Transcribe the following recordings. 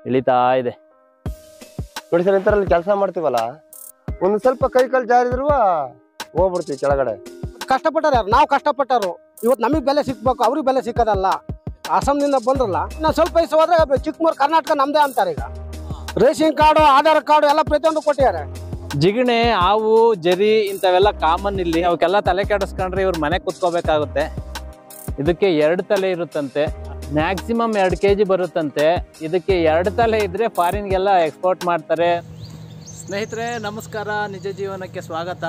ಇಳಿತಾ ಇದೆ ನೋಡಿ ಸರ್ ಇಂಥರಲ್ಲಿ ಕೆಲಸ ಮಾಡ್ತೀವಲ್ಲ ಒಂದು ಸ್ವಲ್ಪ ಕೈ ಕಾಲು ಜಾರಿದ್ರು ಹೋಗ್ಬಿಡ್ತೀವಿ ಕೆಳಗಡೆ ಕಷ್ಟಪಟ್ಟಾರ ಯಾರು ನಾವು ಕಷ್ಟಪಟ್ಟರು ಇವತ್ತು ನಮಗೆ ಬೆಲೆ ಸಿಕ್ಬೇಕು ಅವ್ರಿಗೆ ಬೆಲೆ ಸಿಕ್ಕದಲ್ಲ ಅಸ್ಸಾಂನಿಂದ ಬಂದ್ರಲ್ಲ ಇನ್ನು ಸ್ವಲ್ಪ ವಯಸ್ಸು ಹೋದ್ರೆ ಚಿಕ್ಕಮೂರು ಕರ್ನಾಟಕ ನಮ್ದೇ ಅಂತಾರೆ ಈಗ ರೇಷನ್ ಕಾರ್ಡು ಆಧಾರ್ ಕಾರ್ಡು ಎಲ್ಲ ಪ್ರತಿಯೊಂದು ಕೊಟ್ಟಿದ್ದಾರೆ ಜಿಗಣೆ ಹಾವು ಜರಿ ಇಂಥವೆಲ್ಲ ಕಾಮನ್ ಇಲ್ಲಿ ಅವಕ್ಕೆಲ್ಲ ತಲೆ ಕೆಡಿಸ್ಕೊಂಡ್ರೆ ಇವ್ರ ಮನೆ ಕುತ್ಕೋಬೇಕಾಗುತ್ತೆ ಇದಕ್ಕೆ ಎರಡು ತಲೆ ಇರುತ್ತಂತೆ ಮ್ಯಾಕ್ಸಿಮಮ್ ಎರಡು ಕೆ ಜಿ ಬರುತ್ತಂತೆ ಇದಕ್ಕೆ ಎರಡು ತಲೆ ಇದ್ರೆ ಫಾರಿನ್ಗೆಲ್ಲ ಎಕ್ಸ್ಪೋರ್ಟ್ ಮಾಡ್ತಾರೆ ಸ್ನೇಹಿತರೆ ನಮಸ್ಕಾರ ನಿಜ ಜೀವನಕ್ಕೆ ಸ್ವಾಗತ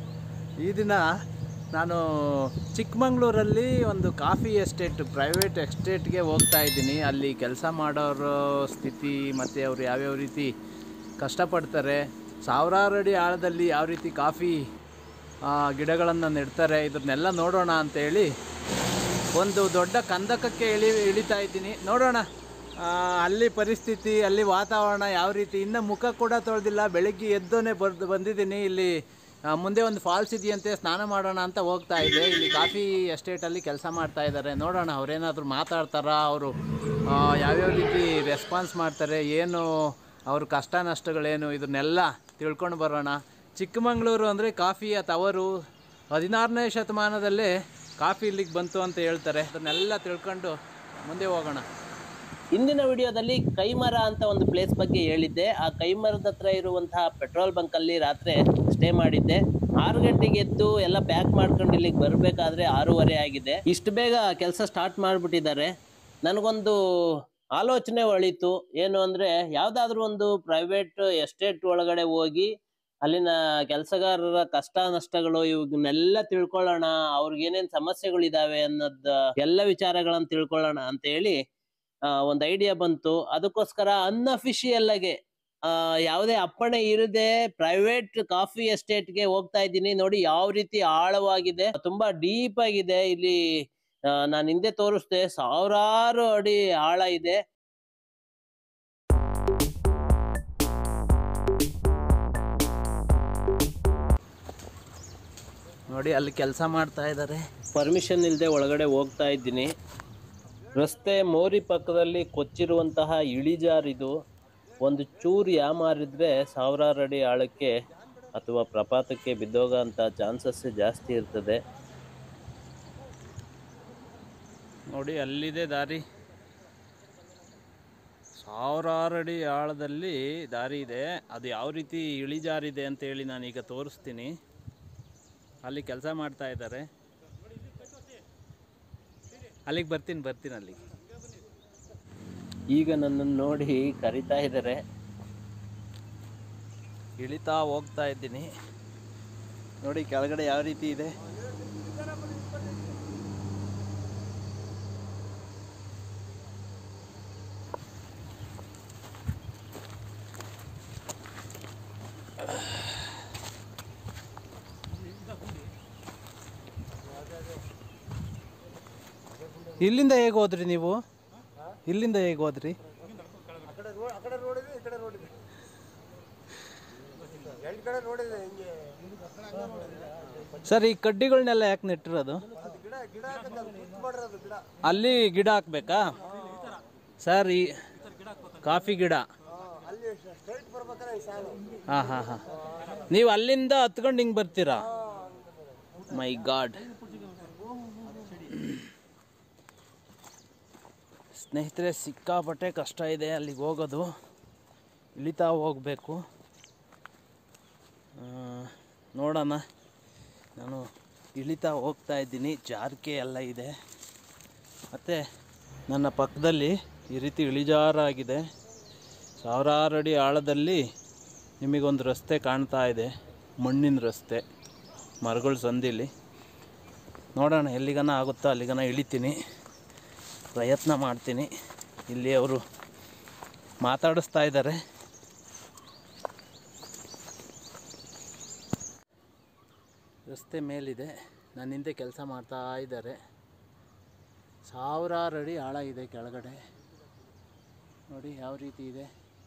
ಈ ದಿನ ನಾನು ಚಿಕ್ಕಮಂಗ್ಳೂರಲ್ಲಿ ಒಂದು ಕಾಫಿ ಎಸ್ಟೇಟ್ ಪ್ರೈವೇಟ್ ಎಸ್ಟೇಟ್ಗೆ ಹೋಗ್ತಾ ಇದ್ದೀನಿ ಅಲ್ಲಿ ಕೆಲಸ ಮಾಡೋರ ಸ್ಥಿತಿ ಮತ್ತು ಅವರು ಯಾವ್ಯಾವ ರೀತಿ ಕಷ್ಟಪಡ್ತಾರೆ ಸಾವಿರಾರು ಅಡಿ ಆಳದಲ್ಲಿ ಯಾವ ರೀತಿ ಕಾಫಿ ಗಿಡಗಳನ್ನು ನೆಡ್ತಾರೆ ಇದನ್ನೆಲ್ಲ ನೋಡೋಣ ಅಂತೇಳಿ ಒಂದು ದೊಡ್ಡ ಕಂದಕಕ್ಕೆ ಇಳಿ ಇಳಿತಾ ಇದ್ದೀನಿ ನೋಡೋಣ ಆ, ಅಲ್ಲಿ ಪರಿಸ್ಥಿತಿ ಅಲ್ಲಿ ವಾತಾವರಣ ಯಾವ ರೀತಿ ಇನ್ನು ಮುಖ ಕೂಡ ತೊಳೆದಿಲ್ಲ ಬೆಳಗ್ಗೆ ಎದ್ದೋನೆ ಬರ್ದು ಬಂದಿದ್ದೀನಿ ಇಲ್ಲಿ ಆ, ಮುಂದೆ ಒಂದು ಫಾಲ್ಸ್ ಇದೆಯಂತೆ ಸ್ನಾನ ಮಾಡೋಣ ಅಂತ ಹೋಗ್ತಾ ಇದ್ದೆ ಇಲ್ಲಿ ಕಾಫಿ ಎಸ್ಟೇಟಲ್ಲಿ ಕೆಲಸ ಮಾಡ್ತಾ ಇದ್ದಾರೆ ನೋಡೋಣ ಅವ್ರೇನಾದರೂ ಮಾತಾಡ್ತಾರಾ ಅವರು ಯಾವ್ಯಾವ ರೀತಿ ರೆಸ್ಪಾನ್ಸ್ ಮಾಡ್ತಾರೆ ಏನು ಅವ್ರ ಕಷ್ಟ ನಷ್ಟಗಳೇನು ಇದನ್ನೆಲ್ಲ ತಿಳ್ಕೊಂಡು ಬರೋಣ ಚಿಕ್ಕಮಗಳೂರು ಅಂದರೆ ಕಾಫಿಯ ತವರು ಹದಿನಾರನೇ ಶತಮಾನದಲ್ಲೇ ಕಾಫಿ ಇಲ್ಲಿಗೆ ಬಂತು ಅಂತ ಹೇಳ್ತಾರೆ ಅದನ್ನೆಲ್ಲ ತಿಳ್ಕೊಂಡು ಮುಂದೆ ಹೋಗೋಣ ಇಂದಿನ ವಿಡಿಯೋದಲ್ಲಿ ಕೈಮರ ಅಂತ ಒಂದು ಪ್ಲೇಸ್ ಬಗ್ಗೆ ಹೇಳಿದ್ದೆ ಆ ಕೈಮರದ ಹತ್ರ ಇರುವಂತಹ ಪೆಟ್ರೋಲ್ ಬಂಕ್ ಅಲ್ಲಿ ರಾತ್ರಿ ಸ್ಟೇ ಮಾಡಿದ್ದೆ ಆರು ಗಂಟೆಗೆ ಎದ್ದು ಎಲ್ಲ ಪ್ಯಾಕ್ ಮಾಡ್ಕೊಂಡು ಇಲ್ಲಿಗೆ ಬರಬೇಕಾದ್ರೆ ಆರೂವರೆ ಆಗಿದೆ ಇಷ್ಟು ಬೇಗ ಕೆಲಸ ಸ್ಟಾರ್ಟ್ ಮಾಡಿಬಿಟ್ಟಿದ್ದಾರೆ ನನಗೊಂದು ಆಲೋಚನೆ ಹೊಳಿತು ಏನು ಅಂದ್ರೆ ಯಾವ್ದಾದ್ರು ಒಂದು ಪ್ರೈವೇಟ್ ಎಸ್ಟೇಟ್ ಒಳಗಡೆ ಹೋಗಿ ಅಲ್ಲಿನ ಕೆಲಸಗಾರರ ಕಷ್ಟ ನಷ್ಟಗಳು ಇವನ್ನೆಲ್ಲ ತಿಳ್ಕೊಳ್ಳೋಣ ಅವ್ರಿಗೆ ಏನೇನ್ ಸಮಸ್ಯೆಗಳಿದಾವೆ ಅನ್ನೋದ್ ಎಲ್ಲ ವಿಚಾರಗಳನ್ನ ತಿಳ್ಕೊಳ್ಳೋಣ ಅಂತ ಹೇಳಿ ಆ, ಒಂದ್ ಐಡಿಯಾ ಬಂತು ಅದಕ್ಕೋಸ್ಕರ ಅನ್ಅಫಿಷಿಯಲ್ ಆಗಿ ಆ, ಯಾವುದೇ ಅಪ್ಪಣೆ ಇರದೆ ಪ್ರೈವೇಟ್ ಕಾಫಿ ಎಸ್ಟೇಟ್ಗೆ ಹೋಗ್ತಾ ಇದ್ದೀನಿ ನೋಡಿ ಯಾವ ರೀತಿ ಆಳವಾಗಿದೆ ತುಂಬಾ ಡೀಪ್ ಆಗಿದೆ ಇಲ್ಲಿ ನಾನು ಹಿಂದೆ ತೋರಿಸ್ದೆ ಸಾವಿರಾರು ಅಡಿ ಆಳ ಇದೆ ನೋಡಿ ಅಲ್ಲಿ ಕೆಲಸ ಮಾಡ್ತಾ ಇದ್ದಾರೆ ಪರ್ಮಿಷನ್ ಇಲ್ಲದೆ ಒಳಗಡೆ ಹೋಗ್ತಾ ಇದ್ದೀನಿ ರಸ್ತೆ ಮೋರಿ ಪಕ್ಕದಲ್ಲಿ ಕೊಚ್ಚಿರುವಂತಹ ಇಳಿಜಾರಿದು ಒಂದು ಚೂರು ಯಾಮಾರಿದ್ರೆ ಸಾವಿರಾರು ಅಡಿ ಆಳಕ್ಕೆ ಅಥವಾ ಪ್ರಪಾತಕ್ಕೆ ಬಿದ್ದೋಗೋ ಅಂಥ ಚಾನ್ಸಸ್ ಜಾಸ್ತಿ ಇರ್ತದೆ ನೋಡಿ ಅಲ್ಲಿದೆ ದಾರಿ ಸಾವಿರಾರು ಅಡಿ ಆಳದಲ್ಲಿ ದಾರಿ ಇದೆ ಅದು ಯಾವ ರೀತಿ ಇಳಿಜಾರಿದೆ ಅಂತೇಳಿ ನಾನೀಗ ತೋರಿಸ್ತೀನಿ ಅಲ್ಲಿ ಕೆಲಸ ಮಾಡ್ತಾ ಇದ್ದಾರೆ ಅಲ್ಲಿಗೆ ಬರ್ತೀನಿ ಬರ್ತೀನಿ ಅಲ್ಲಿಗೆ ಈಗ ನನ್ನನ್ನು ನೋಡಿ ಕರಿತಾ ಇದ್ದಾರೆ ಇಳಿತಾ ಹೋಗ್ತಾ ಇದ್ದೀನಿ ನೋಡಿ ಕೆಳಗಡೆ ಯಾವ ರೀತಿ ಇದೆ ಇಲ್ಲಿಂದ ಹೇಗೆ ಹೋದ್ರಿ ನೀವು ಇಲ್ಲಿಂದ ಹೇಗೆ ಹೋದ್ರಿ ಸರ್ ಈ ಕಡ್ಡಿಗಳನ್ನೆಲ್ಲ ಯಾಕೆ ನೆಟ್ಟಿರೋದು ಅಲ್ಲಿ ಗಿಡ ಹಾಕ್ಬೇಕಾ ಸರ್ ಈ ಕಾಫಿ ಗಿಡ ಹಾ ಹಾ ಹಾ ನೀವು ಅಲ್ಲಿಂದ ಹತ್ಕೊಂಡು ಹಿಂಗೆ ಬರ್ತೀರಾ ಮೈ ಗಾಡ್ ಸ್ನೇಹಿತರೆ ಸಿಕ್ಕಾಪಟ್ಟೆ ಕಷ್ಟ ಇದೆ ಅಲ್ಲಿಗೆ ಹೋಗೋದು ಇಳಿತಾ ಹೋಗಬೇಕು ನೋಡೋಣ ನಾನು ಇಳಿತಾ ಹೋಗ್ತಾ ಇದ್ದೀನಿ ಜಾರಿಕೆ ಎಲ್ಲ ಇದೆ ಮತ್ತು ನನ್ನ ಪಕ್ಕದಲ್ಲಿ ಈ ರೀತಿ ಇಳಿಜಾರಾಗಿದೆ ಸಾವಿರಾರು ಅಡಿ ಆಳದಲ್ಲಿ ನಿಮಗೊಂದು ರಸ್ತೆ ಕಾಣ್ತಾ ಇದೆ ಮಣ್ಣಿನ ರಸ್ತೆ ಮರಗಳ ಸಂದಿಲಿ ನೋಡೋಣ ಎಲ್ಲಿಗನ ಆಗುತ್ತೋ ಅಲ್ಲಿಗನ ಇಳಿತೀನಿ ಪ್ರಯತ್ನ ಮಾಡ್ತೀನಿ ಇಲ್ಲಿ ಅವರು ಮಾತಾಡಿಸ್ತಾ ಇದ್ದಾರೆ ರಸ್ತೆ ಮೇಲಿದೆ ನನ್ನ ಹಿಂದೆ ಕೆಲಸ ಮಾಡ್ತಾ ಇದ್ದಾರೆ ಸಾವಿರಾರು ಅಡಿ ಆಳ ಇದೆ ಕೆಳಗಡೆ ನೋಡಿ ಯಾವ ರೀತಿ ಇದೆ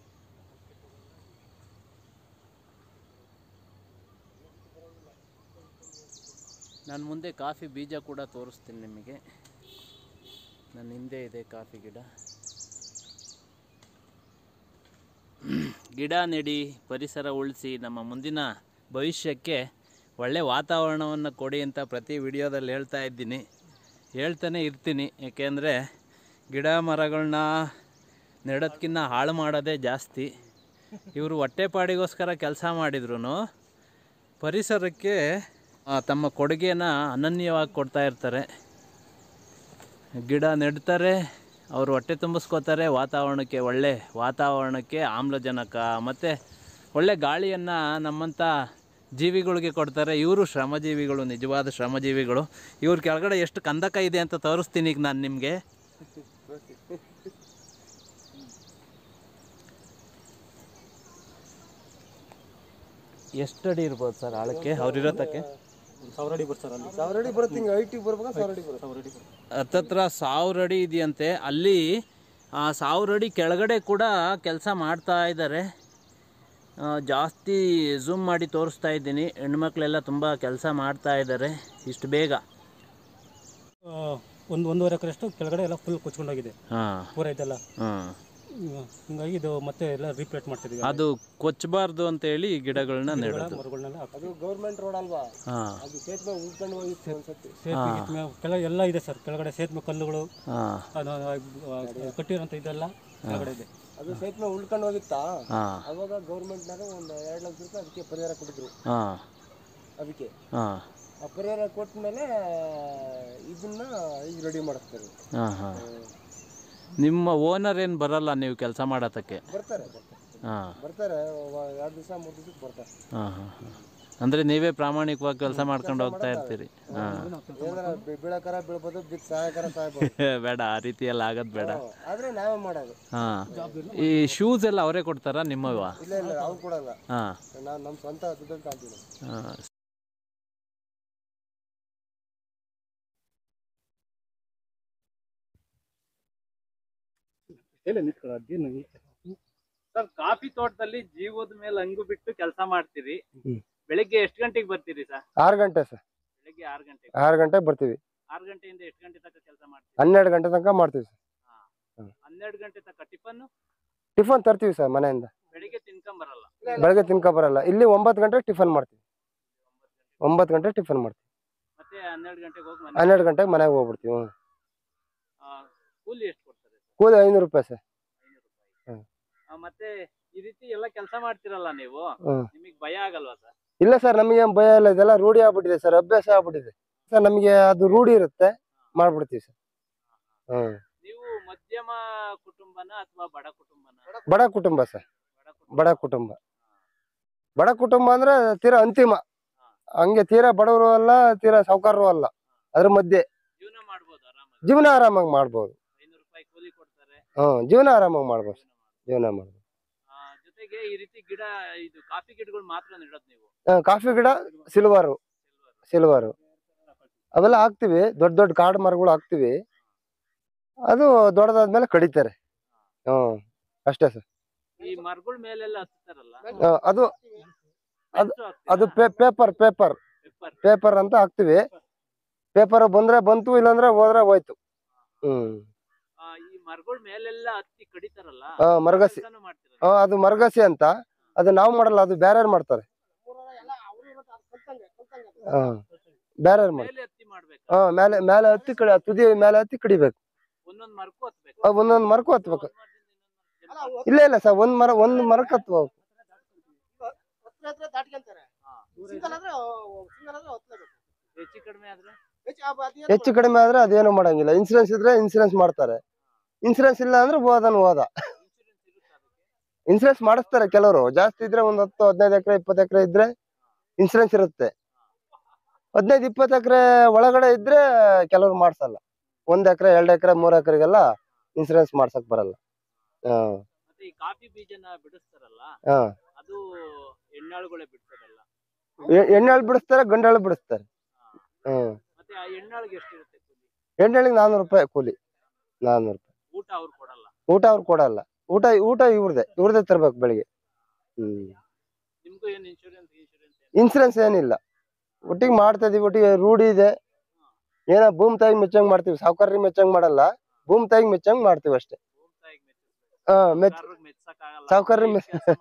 ನಾನು ಮುಂದೆ ಕಾಫಿ ಬೀಜ ಕೂಡ ತೋರಿಸ್ತೀನಿ ನಿಮಗೆ ನನ್ನ ಹಿಂದೆ ಇದೆ ಕಾಫಿ ಗಿಡ ಗಿಡ ನೆಡಿ ಪರಿಸರ ಉಳಿಸಿ ನಮ್ಮ ಮುಂದಿನ ಭವಿಷ್ಯಕ್ಕೆ ಒಳ್ಳೆ ವಾತಾವರಣವನ್ನು ಕೊಡಿ ಅಂತ ಪ್ರತಿ ವಿಡಿಯೋದಲ್ಲಿ ಹೇಳ್ತಾ ಇದ್ದೀನಿ ಹೇಳ್ತಾನೆ ಇರ್ತೀನಿ ಏಕೆಂದರೆ ಗಿಡ ಮರಗಳನ್ನ ನೆಡೋದ್ಕಿನ್ನ ಹಾಳು ಮಾಡೋದೇ ಜಾಸ್ತಿ ಇವರು ಹೊಟ್ಟೆಪಾಡಿಗೋಸ್ಕರ ಕೆಲಸ ಮಾಡಿದ್ರು ಪರಿಸರಕ್ಕೆ ಆ, ತಮ್ಮ ಕೊಡುಗೆನ ಅನನ್ಯವಾಗಿ ಕೊಡ್ತಾ ಇರ್ತಾರೆ ಗಿಡ ನೆಡ್ತಾರೆ ಅವರು ಹೊಟ್ಟೆ ತುಂಬಿಸ್ಕೋತಾರೆ ವಾತಾವರಣಕ್ಕೆ ಒಳ್ಳೆ ವಾತಾವರಣಕ್ಕೆ ಆಮ್ಲಜನಕ ಮತ್ತು ಒಳ್ಳೆ ಗಾಳಿಯನ್ನು ನಮ್ಮಂಥ ಜೀವಿಗಳಿಗೆ ಕೊಡ್ತಾರೆ ಇವರು ಶ್ರಮಜೀವಿಗಳು ನಿಜವಾದ ಶ್ರಮಜೀವಿಗಳು ಇವ್ರ ಕೆಳಗಡೆ ಎಷ್ಟು ಕಂದಕ ಇದೆ ಅಂತ ತೋರಿಸ್ತೀನಿ ಈಗ ನಾನು ನಿಮಗೆ ಎಷ್ಟು ಅಡಿ ಇರ್ಬೋದು ಸರ್ ಆಳಕ್ಕೆ ಅವ್ರಿರೋತಕ್ಕೆ ಸಾವಿರ ಅಡಿ ಬರುತ್ತೆ ಹಿಂಗೆ ಐಟಿಗೆ ಬರ್ಬೇಕಾ ಸಾವಿರ ಅಡಿ ಬರುತ್ತೆ ಹತ್ತತ್ರ ಸಾವಿರ ಅಡಿ ಇದೆಯಂತೆ ಅಲ್ಲಿ ಆ ಸಾವಿರ ಅಡಿ ಕೆಳಗಡೆ ಕೂಡ ಕೆಲಸ ಮಾಡ್ತಾ ಇದ್ದಾರೆ ಆ, ಜಾಸ್ತಿ ಝೂಮ್ ಮಾಡಿ ತೋರಿಸ್ತಾ ಇದ್ದೀನಿ ಹೆಣ್ಮಕ್ಳೆಲ್ಲ ತುಂಬ ಕೆಲಸ ಮಾಡ್ತಾ ಇದ್ದಾರೆ ಇಷ್ಟು ಬೇಗ ಆ, ಒಂದು ಒಂದೂವರೆ ಎಕರೆಷ್ಟು ಕೆಳಗಡೆ ಎಲ್ಲ ಫುಲ್ ಕೊಚ್ಕೊಂಡೋಗಿದೆ ಹಾಂ ಪೂರ ಇದೆಲ್ಲ ಹಾಂ ಹ್ಮ್. ಹಿಂಗಾಗಿ ಇದು ಮತ್ತೆ ಎಲ್ಲ ರೀಪ್ಲೇಟ್ ಮಾಡ್ತಿದ್ದೀವಿ ಅದು ಕೊಚ್ಚಬಾರ್ದು ಅಂತೇಳಿ ಈ ಗಿಡಗಳನ್ನ ನೆಡೋದು ಮರಗಳನ್ನೆಲ್ಲ ಅದು ಗೌರ್ಮೆಂಟ್ ರೋಡ್ ಅಲ್ವಾ ಹಾಂ ಅದು ಸೇತುವೆ ಉಳ್ಕೊಂಡು ಹೋಗಿತ್ತು ಒಂದ್ಸತಿ ಸೇತುವೆ ಗಿತ್ಮೆ ಕೆಳಗೆ ಎಲ್ಲ ಇದೆ ಸರ್ ಕೆಳಗಡೆ ಸೇತುವೆ ಕಲ್ಲುಗಳು ಹಾಂ ಅದು, ಆ, ಕಟ್ಟಿರೋಂಥ ಇದೆಲ್ಲ ಕೆಳಗಡೆ ಇದೆ ಅದು ಸೇತುವೆ ಉಳ್ಕೊಂಡು ಹೋಗಿತ್ತಾ ಹಾಂ ಅವಾಗ ಗೌರ್ಮೆಂಟ್ನಾಗ ಒಂದು ಎರಡು ಲಕ್ಷ ರೂಪಾಯಿ ಅದಕ್ಕೆ ಪರಿಹಾರ ಕೊಟ್ಟಿದ್ರು ಹಾಂ ಅದಕ್ಕೆ ಹಾಂ ಆ ಪರಿಹಾರ ಕೊಟ್ಟ ಮೇಲೆ ಇದನ್ನ ಈಗ ರೆಡಿ ಮಾಡಿಸ್ತಾರೆ ಹಾಂ ಹಾಂ ನಿಮ್ಮ ಓನರ್ ಏನು ಬರಲ್ಲ ನೀವು ಕೆಲಸ ಮಾಡತ್ತಕ್ಕೆ ಬರ್ತಾರೆ ಬರ್ತಾರೆ ಹಾಂ ಬರ್ತಾರೆ ಎರಡು ದಿವಸ ಮೂರು ದಿವಸಕ್ಕೆ ಬರ್ತಾರೆ ಹಾಂ ಹಾಂ ಹಾಂ ಅಂದರೆ ನೀವೇ ಪ್ರಾಮಾಣಿಕವಾಗಿ ಕೆಲಸ ಮಾಡ್ಕೊಂಡು ಹೋಗ್ತಾ ಇರ್ತೀರಿ ಹಾಂ ಏನಾರ ಬಿ- ಬೀಳಕರ ಬೀಳ್ಬೋದು ಬಿದ್ದು ಸಹಾಯಕರ ಸಾಯ್ಬೋದು ಬೇಡ ಆ ರೀತಿ ಎಲ್ಲ ಆಗೋದು ಬೇಡ ಆದ್ರೆ ನಾವೇ ಮಾಡೋದು ಹಾಂ ಈ ಶೂಸ್ ಎಲ್ಲ ಅವರೇ ಕೊಡ್ತಾರಾ ನಿಮ್ಮವ ಇಲ್ಲ ಇಲ್ಲ ಅವ್ರು ಕೊಡಲ್ಲ ಹಾಂ ನಾವು ನಮ್ಮ ಸ್ವಂತ ದುಡ್ಡಲ್ಲಿ ತಾಂತೀವಿ ಹಾಂ ಸರ್ ಕಾಫಿ ತೋಟದಲ್ಲಿ ಜೀವದ ಮೇಲೆ ಹಂಗು ಬಿಟ್ಟು ಕೆಲಸ ಮಾಡ್ತೀರಿ ಹ್ಮ್. ಬೆಳಿಗ್ಗೆ ಎಷ್ಟು ಗಂಟೆಗೆ ಬರ್ತೀರಿ ಸರ್ ಆರು ಗಂಟೆ ಸರ್ ಬೆಳಿಗ್ಗೆ ಆರು ಗಂಟೆಗೆ ಆರು ಗಂಟೆಗೆ ಬರ್ತೀವಿ ಆರು ಗಂಟೆಯಿಂದ ಎಷ್ಟು ಗಂಟೆ ತನಕ ಕೆಲಸ ಮಾಡ್ತೀರಿ ಹನ್ನೆರಡು ಗಂಟೆ ತನಕ ಮಾಡ್ತೀವಿ ಸರ್ ಹನ್ನೆರಡು ಗಂಟೆ ತನಕ ಟಿಫನ್ ಟಿಫನ್ ತರ್ತೀವಿ ಸರ್ ಮನೆಯಿಂದ ಬೆಳಿಗ್ಗೆ ತಿನ್ಕೊಂಡ್ ಬರಲ್ಲ ಬೆಳಗ್ಗೆ ತಿನ್ಕೊ ಬರಲ್ಲ ಇಲ್ಲಿ ಒಂಬತ್ತು ಗಂಟೆಗೆ ಟಿಫನ್ ಮಾಡ್ತೀವಿ ಒಂಬತ್ತು ಗಂಟೆಗೆ ಟಿಫನ್ ಮಾಡ್ತೀವಿ ಮತ್ತೆ ಹನ್ನೆರಡು ಗಂಟೆಗೆ ಹೋಗಿ ಮನೆ ಹನ್ನೆರಡು ಗಂಟೆಗೆ ಮನೆಗೆ ಹೋಗ್ಬಿಡ್ತೀವಿ ಹ್ಞೂ ಆ, ಕೂಲಿ ಎಷ್ಟು ಕೊಡ್ತಾರೆ ಸರ್ ಕೂಲಿ ಐನೂರು ರೂಪಾಯಿ ಸರ್ ಐನೂರು ರೂಪಾಯಿ ಹ್ಮ್. ಆ, ಮತ್ತೆ ಈ ರೀತಿ ಎಲ್ಲ ಕೆಲಸ ಮಾಡ್ತಿರಲ್ಲ ನೀವು ಹ್ಮ್. ನಿಮಗೆ ಭಯ ಆಗಲ್ವಾ ಸರ್ ಇಲ್ಲ ಸರ್ ನಮಗೆ ಏನ್ ಭಯ ಇಲ್ಲ ಇದೆಲ್ಲ ರೂಢಿ ಆಗ್ಬಿಟ್ಟಿದೆ ಸರ್ ಅಭ್ಯಾಸ ಆಗ್ಬಿಟ್ಟಿದೆ ಸರ್ ನಮಗೆ ಅದು ರೂಢಿ ಇರುತ್ತೆ ಮಾಡ್ಬಿಡ್ತೀವಿ ಸರ್ ಹ್ಮ್ ನೀವು ಮಧ್ಯಮ ಕುಟುಂಬನ ಅಥವಾ ಬಡ ಕುಟುಂಬನ ಬಡ ಕುಟುಂಬ ಸರ್ ಬಡ ಕುಟುಂಬ ಬಡ ಕುಟುಂಬ ಬಡ ಕುಟುಂಬ ಅಂದ್ರೆ ತೀರಾ ಅಂತಿಮ ಹಂಗೆ ತೀರಾ ಬಡವರು ಅಲ್ಲ ತೀರಾ ಸಾವುಕಾರರು ಅಲ್ಲ ಅದ್ರ ಮಧ್ಯೆ ಜೀವನ ಮಾಡ್ಬೋದು ಆರಾಮಾಗಿ ಜೀವನ ಆರಾಮಾಗಿ ಮಾಡ್ಬೋದು ಐನೂರು ರೂಪಾಯಿ ಕೂಲಿ ಕೊಡ್ತಾರೆ ಹ್ಮ್ ಜೀವನ ಆರಾಮಾಗಿ ಮಾಡ್ಬೋದು ಜೀವನ ಮಾಡ್ಬೋದು. ಜೀವನ ಮಾಡ್ಬೋದು ಆ, ಜೊತೆಗೆ ಈ ರೀತಿ ಗಿಡ ಇದು ಕಾಫಿ ಗಿಡಗಳು ಮಾತ್ರ ನೆಡೋದು ನೀವು ಆ, ಕಾಫಿ ಗಿಡ ಸಿಲ್ವರು ಸಿಲ್ವರು ಅವೆಲ್ಲ ಹಾಕ್ತಿವಿ ದೊಡ್ಡ ದೊಡ್ಡ ಕಾಡು ಮರಗಳು ಹಾಕ್ತಿವಿ ಅದು ದೊಡ್ಡದಾದ್ಮೇಲೆ ಕಡಿತಾರೆ ಹ್ಮ್ ಅಷ್ಟೇ ಸರ್ ಈ ಮರಗಳ ಮೇಲೆಲ್ಲ ಹತ್ತಾರಲ್ಲ ಆ, ಅದು ಅದು- ಅದು ಪೇಪರ್ ಪೇಪರ್ ಪೇಪರ್ ಅಂತ ಹಾಕ್ತಿವಿ ಪೇಪರ್ ಬಂದ್ರೆ ಬಂತು ಇಲ್ಲಾಂದ್ರೆ ಹೋದ್ರೆ ಹೋಯ್ತು ಹ್ಮ್ ಈ ಮರಗಳ ಮೇಲೆಲ್ಲ ಹತ್ತಿ ಕಡಿತಾರಲ್ಲ ಆ, ಮರಗಸಿ ಕೆಲ್ಸನೂ ಮಾಡ್ತಿರಲ್ಲ ಆ, ಅದು ಮರಗಸಿ ಅಂತ ಅದು ನಾವು ಮಾಡಲ್ಲ ಅದು ಬೇರೆ ಮಾಡ್ತಾರೆ ಹಾ ಬೇರೆ ಮಾಡ್ತಾರೆ ಮೇಲೆ ಹತ್ತಿ ಮಾಡ್ಬೇಕು ಹಾ ಮೇಲೆ ಮೇಲೆ ಹತ್ತಿ ಕಡಿ ತುದಿ ಮೇಲೆ ಹತ್ತಿ ಕಡಿಬೇಕು ಒಂದೊಂದ್ ಮರಕ್ಕೂ ಹತ್ಬೇಕು ಆ, ಒಂದೊಂದ್ ಮರಕ್ಕೂ ಹತ್ಬೇಕು ಇಲ್ಲ ಇಲ್ಲ ಸರ್ ಒಂದ್ ಮರ ಒಂದ್ ಮರಕ್ಕೆ ಹತ್ಬೇಕು ಹತ್ರ ಹತ್ರ ದಾಟ್ಕೊಂತಾರೆ ಹಾ. ಸಿಂಗಲ್ ಆದ್ರೆ ಸಿಂಗಲ್ ಆದ್ರೆ ಹತ್ಲೇಬೇಕು ಹೆಚ್ಚು ಕಡಿಮೆ ಆದ್ರೆ ಹೆಚ್ಚು ಆ- ಅದೇನು ಹೆಚ್ಚು ಕಡಿಮೆ ಆದ್ರೆ ಅದೇನು ಮಾಡಂಗಿಲ್ಲ ಇನ್ಸೂರೆನ್ಸ್ ಇದ್ರೆ ಇನ್ಸೂರೆನ್ಸ್ ಮಾಡ್ತಾರೆ ಇನ್ಸೂರೆನ್ಸ್ ಇಲ್ಲ ಅಂದ್ರೆ ಹೋದನ್ ಹೋದ ಇನ್ಶೂರೆನ್ಸ್ ಇರುತ್ತೆ ಅದಕ್ಕೆ ಇನ್ಸೂರೆನ್ಸ್ ಮಾಡಿಸ್ತಾರೆ ಕೆಲವರು ಜಾಸ್ತಿ ಇದ್ರೆ ಒಂದ್ ಹತ್ತು ಹದಿನೈದು ಎಕರೆ ಇಪ್ಪತ್ತು ಎಕರೆ ಇದ್ರೆ ಇನ್ಸೂರೆನ್ಸ್ ಇರುತ್ತೆ ಹದಿನೈದು ಇಪ್ಪತ್ತು ಎಕರೆ ಒಳಗಡೆ ಇದ್ರೆ ಕೆಲವ್ರು ಮಾಡ್ಸಲ್ಲ ಒಂದ್ ಎಕರೆ ಎರಡ್ ಎಕರೆ ಮೂರ್ ಎಕರೆಗೆಲ್ಲ ಇನ್ಸೂರೆನ್ಸ್ ಮಾಡ್ಸಕ್ ಬರಲ್ಲ ಹಾ ಮತ್ತೆ ಈ ಕಾಫಿ ಬೀಜನ ಬಿಡಿಸ್ತಾರಲ್ಲ ಹಾ ಅದು ಹೆಣ್ಣಾಳುಗಳೇ ಬಿಡ್ತಾರಲ್ಲ ಎ- ಎಣ್ಣೆಳು ಬಿಡಿಸ್ತಾರೆ ಗಂಡಾಳು ಬಿಡಿಸ್ತಾರೆ ಹ್ಮ್ ಮತ್ತೆ ಆ ಹೆಣ್ಣಾಳಿಗೆ ಎಷ್ಟಿರುತ್ತೆ ಕೂಲಿ ಎಣ್ಣೆಳಿಗೆ ನಾನ್ನೂರು ರೂಪಾಯಿ ಕೂಲಿ ನಾನ್ನೂರು ರೂಪಾಯಿ ಊಟ ಅವ್ರು ಕೊಡಲ್ಲ ಊಟ ಅವ್ರು ಕೊಡಲ್ಲ ಊಟ ಊಟ ಇವ್ರದೇ ಇವ್ರದೇ ತರ್ಬೇಕು ಬೆಳಿಗ್ಗೆ ಹ್ಮ್ ನಿಮ್ಗೂ ಏನ್ ಇನ್ಶೂರೆನ್ಸ್ ಇನ್ಶೂರೆನ್ಸ್ ಇನ್ಸೂರೆನ್ಸ್ ಏನಿಲ್ಲ ಒಟ್ಟಿಗೆ ಮಾಡ್ತಾ ಇದೀವಿ ಒಟ್ಟಿಗೆ ರೂಢಿ ಇದೆ ಏನೋ ಭೂಮಿ ತಾಯಿಗೆ ಮೆಚ್ಚಂಗ್ ಮಾಡ್ತೀವಿ ಸಾವುಕಾರರಿಗೆ ಮೆಚ್ಚಂಗ್ ಮಾಡಲ್ಲ ಭೂಮಿ ತಾಯಿಗೆ ಮೆಚ್ಚಂಗ್ ಮಾಡ್ತೀವಿ ಅಷ್ಟೇ ಭೂಮಿ ತಾಯಿಗೆ ಮೆಚ್ಚಿಸ್ಬೇಕು ಹಾ ಮೆಚ್ ಸಾವುಕಾರರಿಗೆ ಮೆಚ್ಚಕ್ಕಾಗಲ್ಲ ಸಾವ್ಕಾರ್ರಿಗೆ ಅವ್ರು ಮೆಚ್- ಕೆಲ್ಸ ಮಾಡಿದ್ರು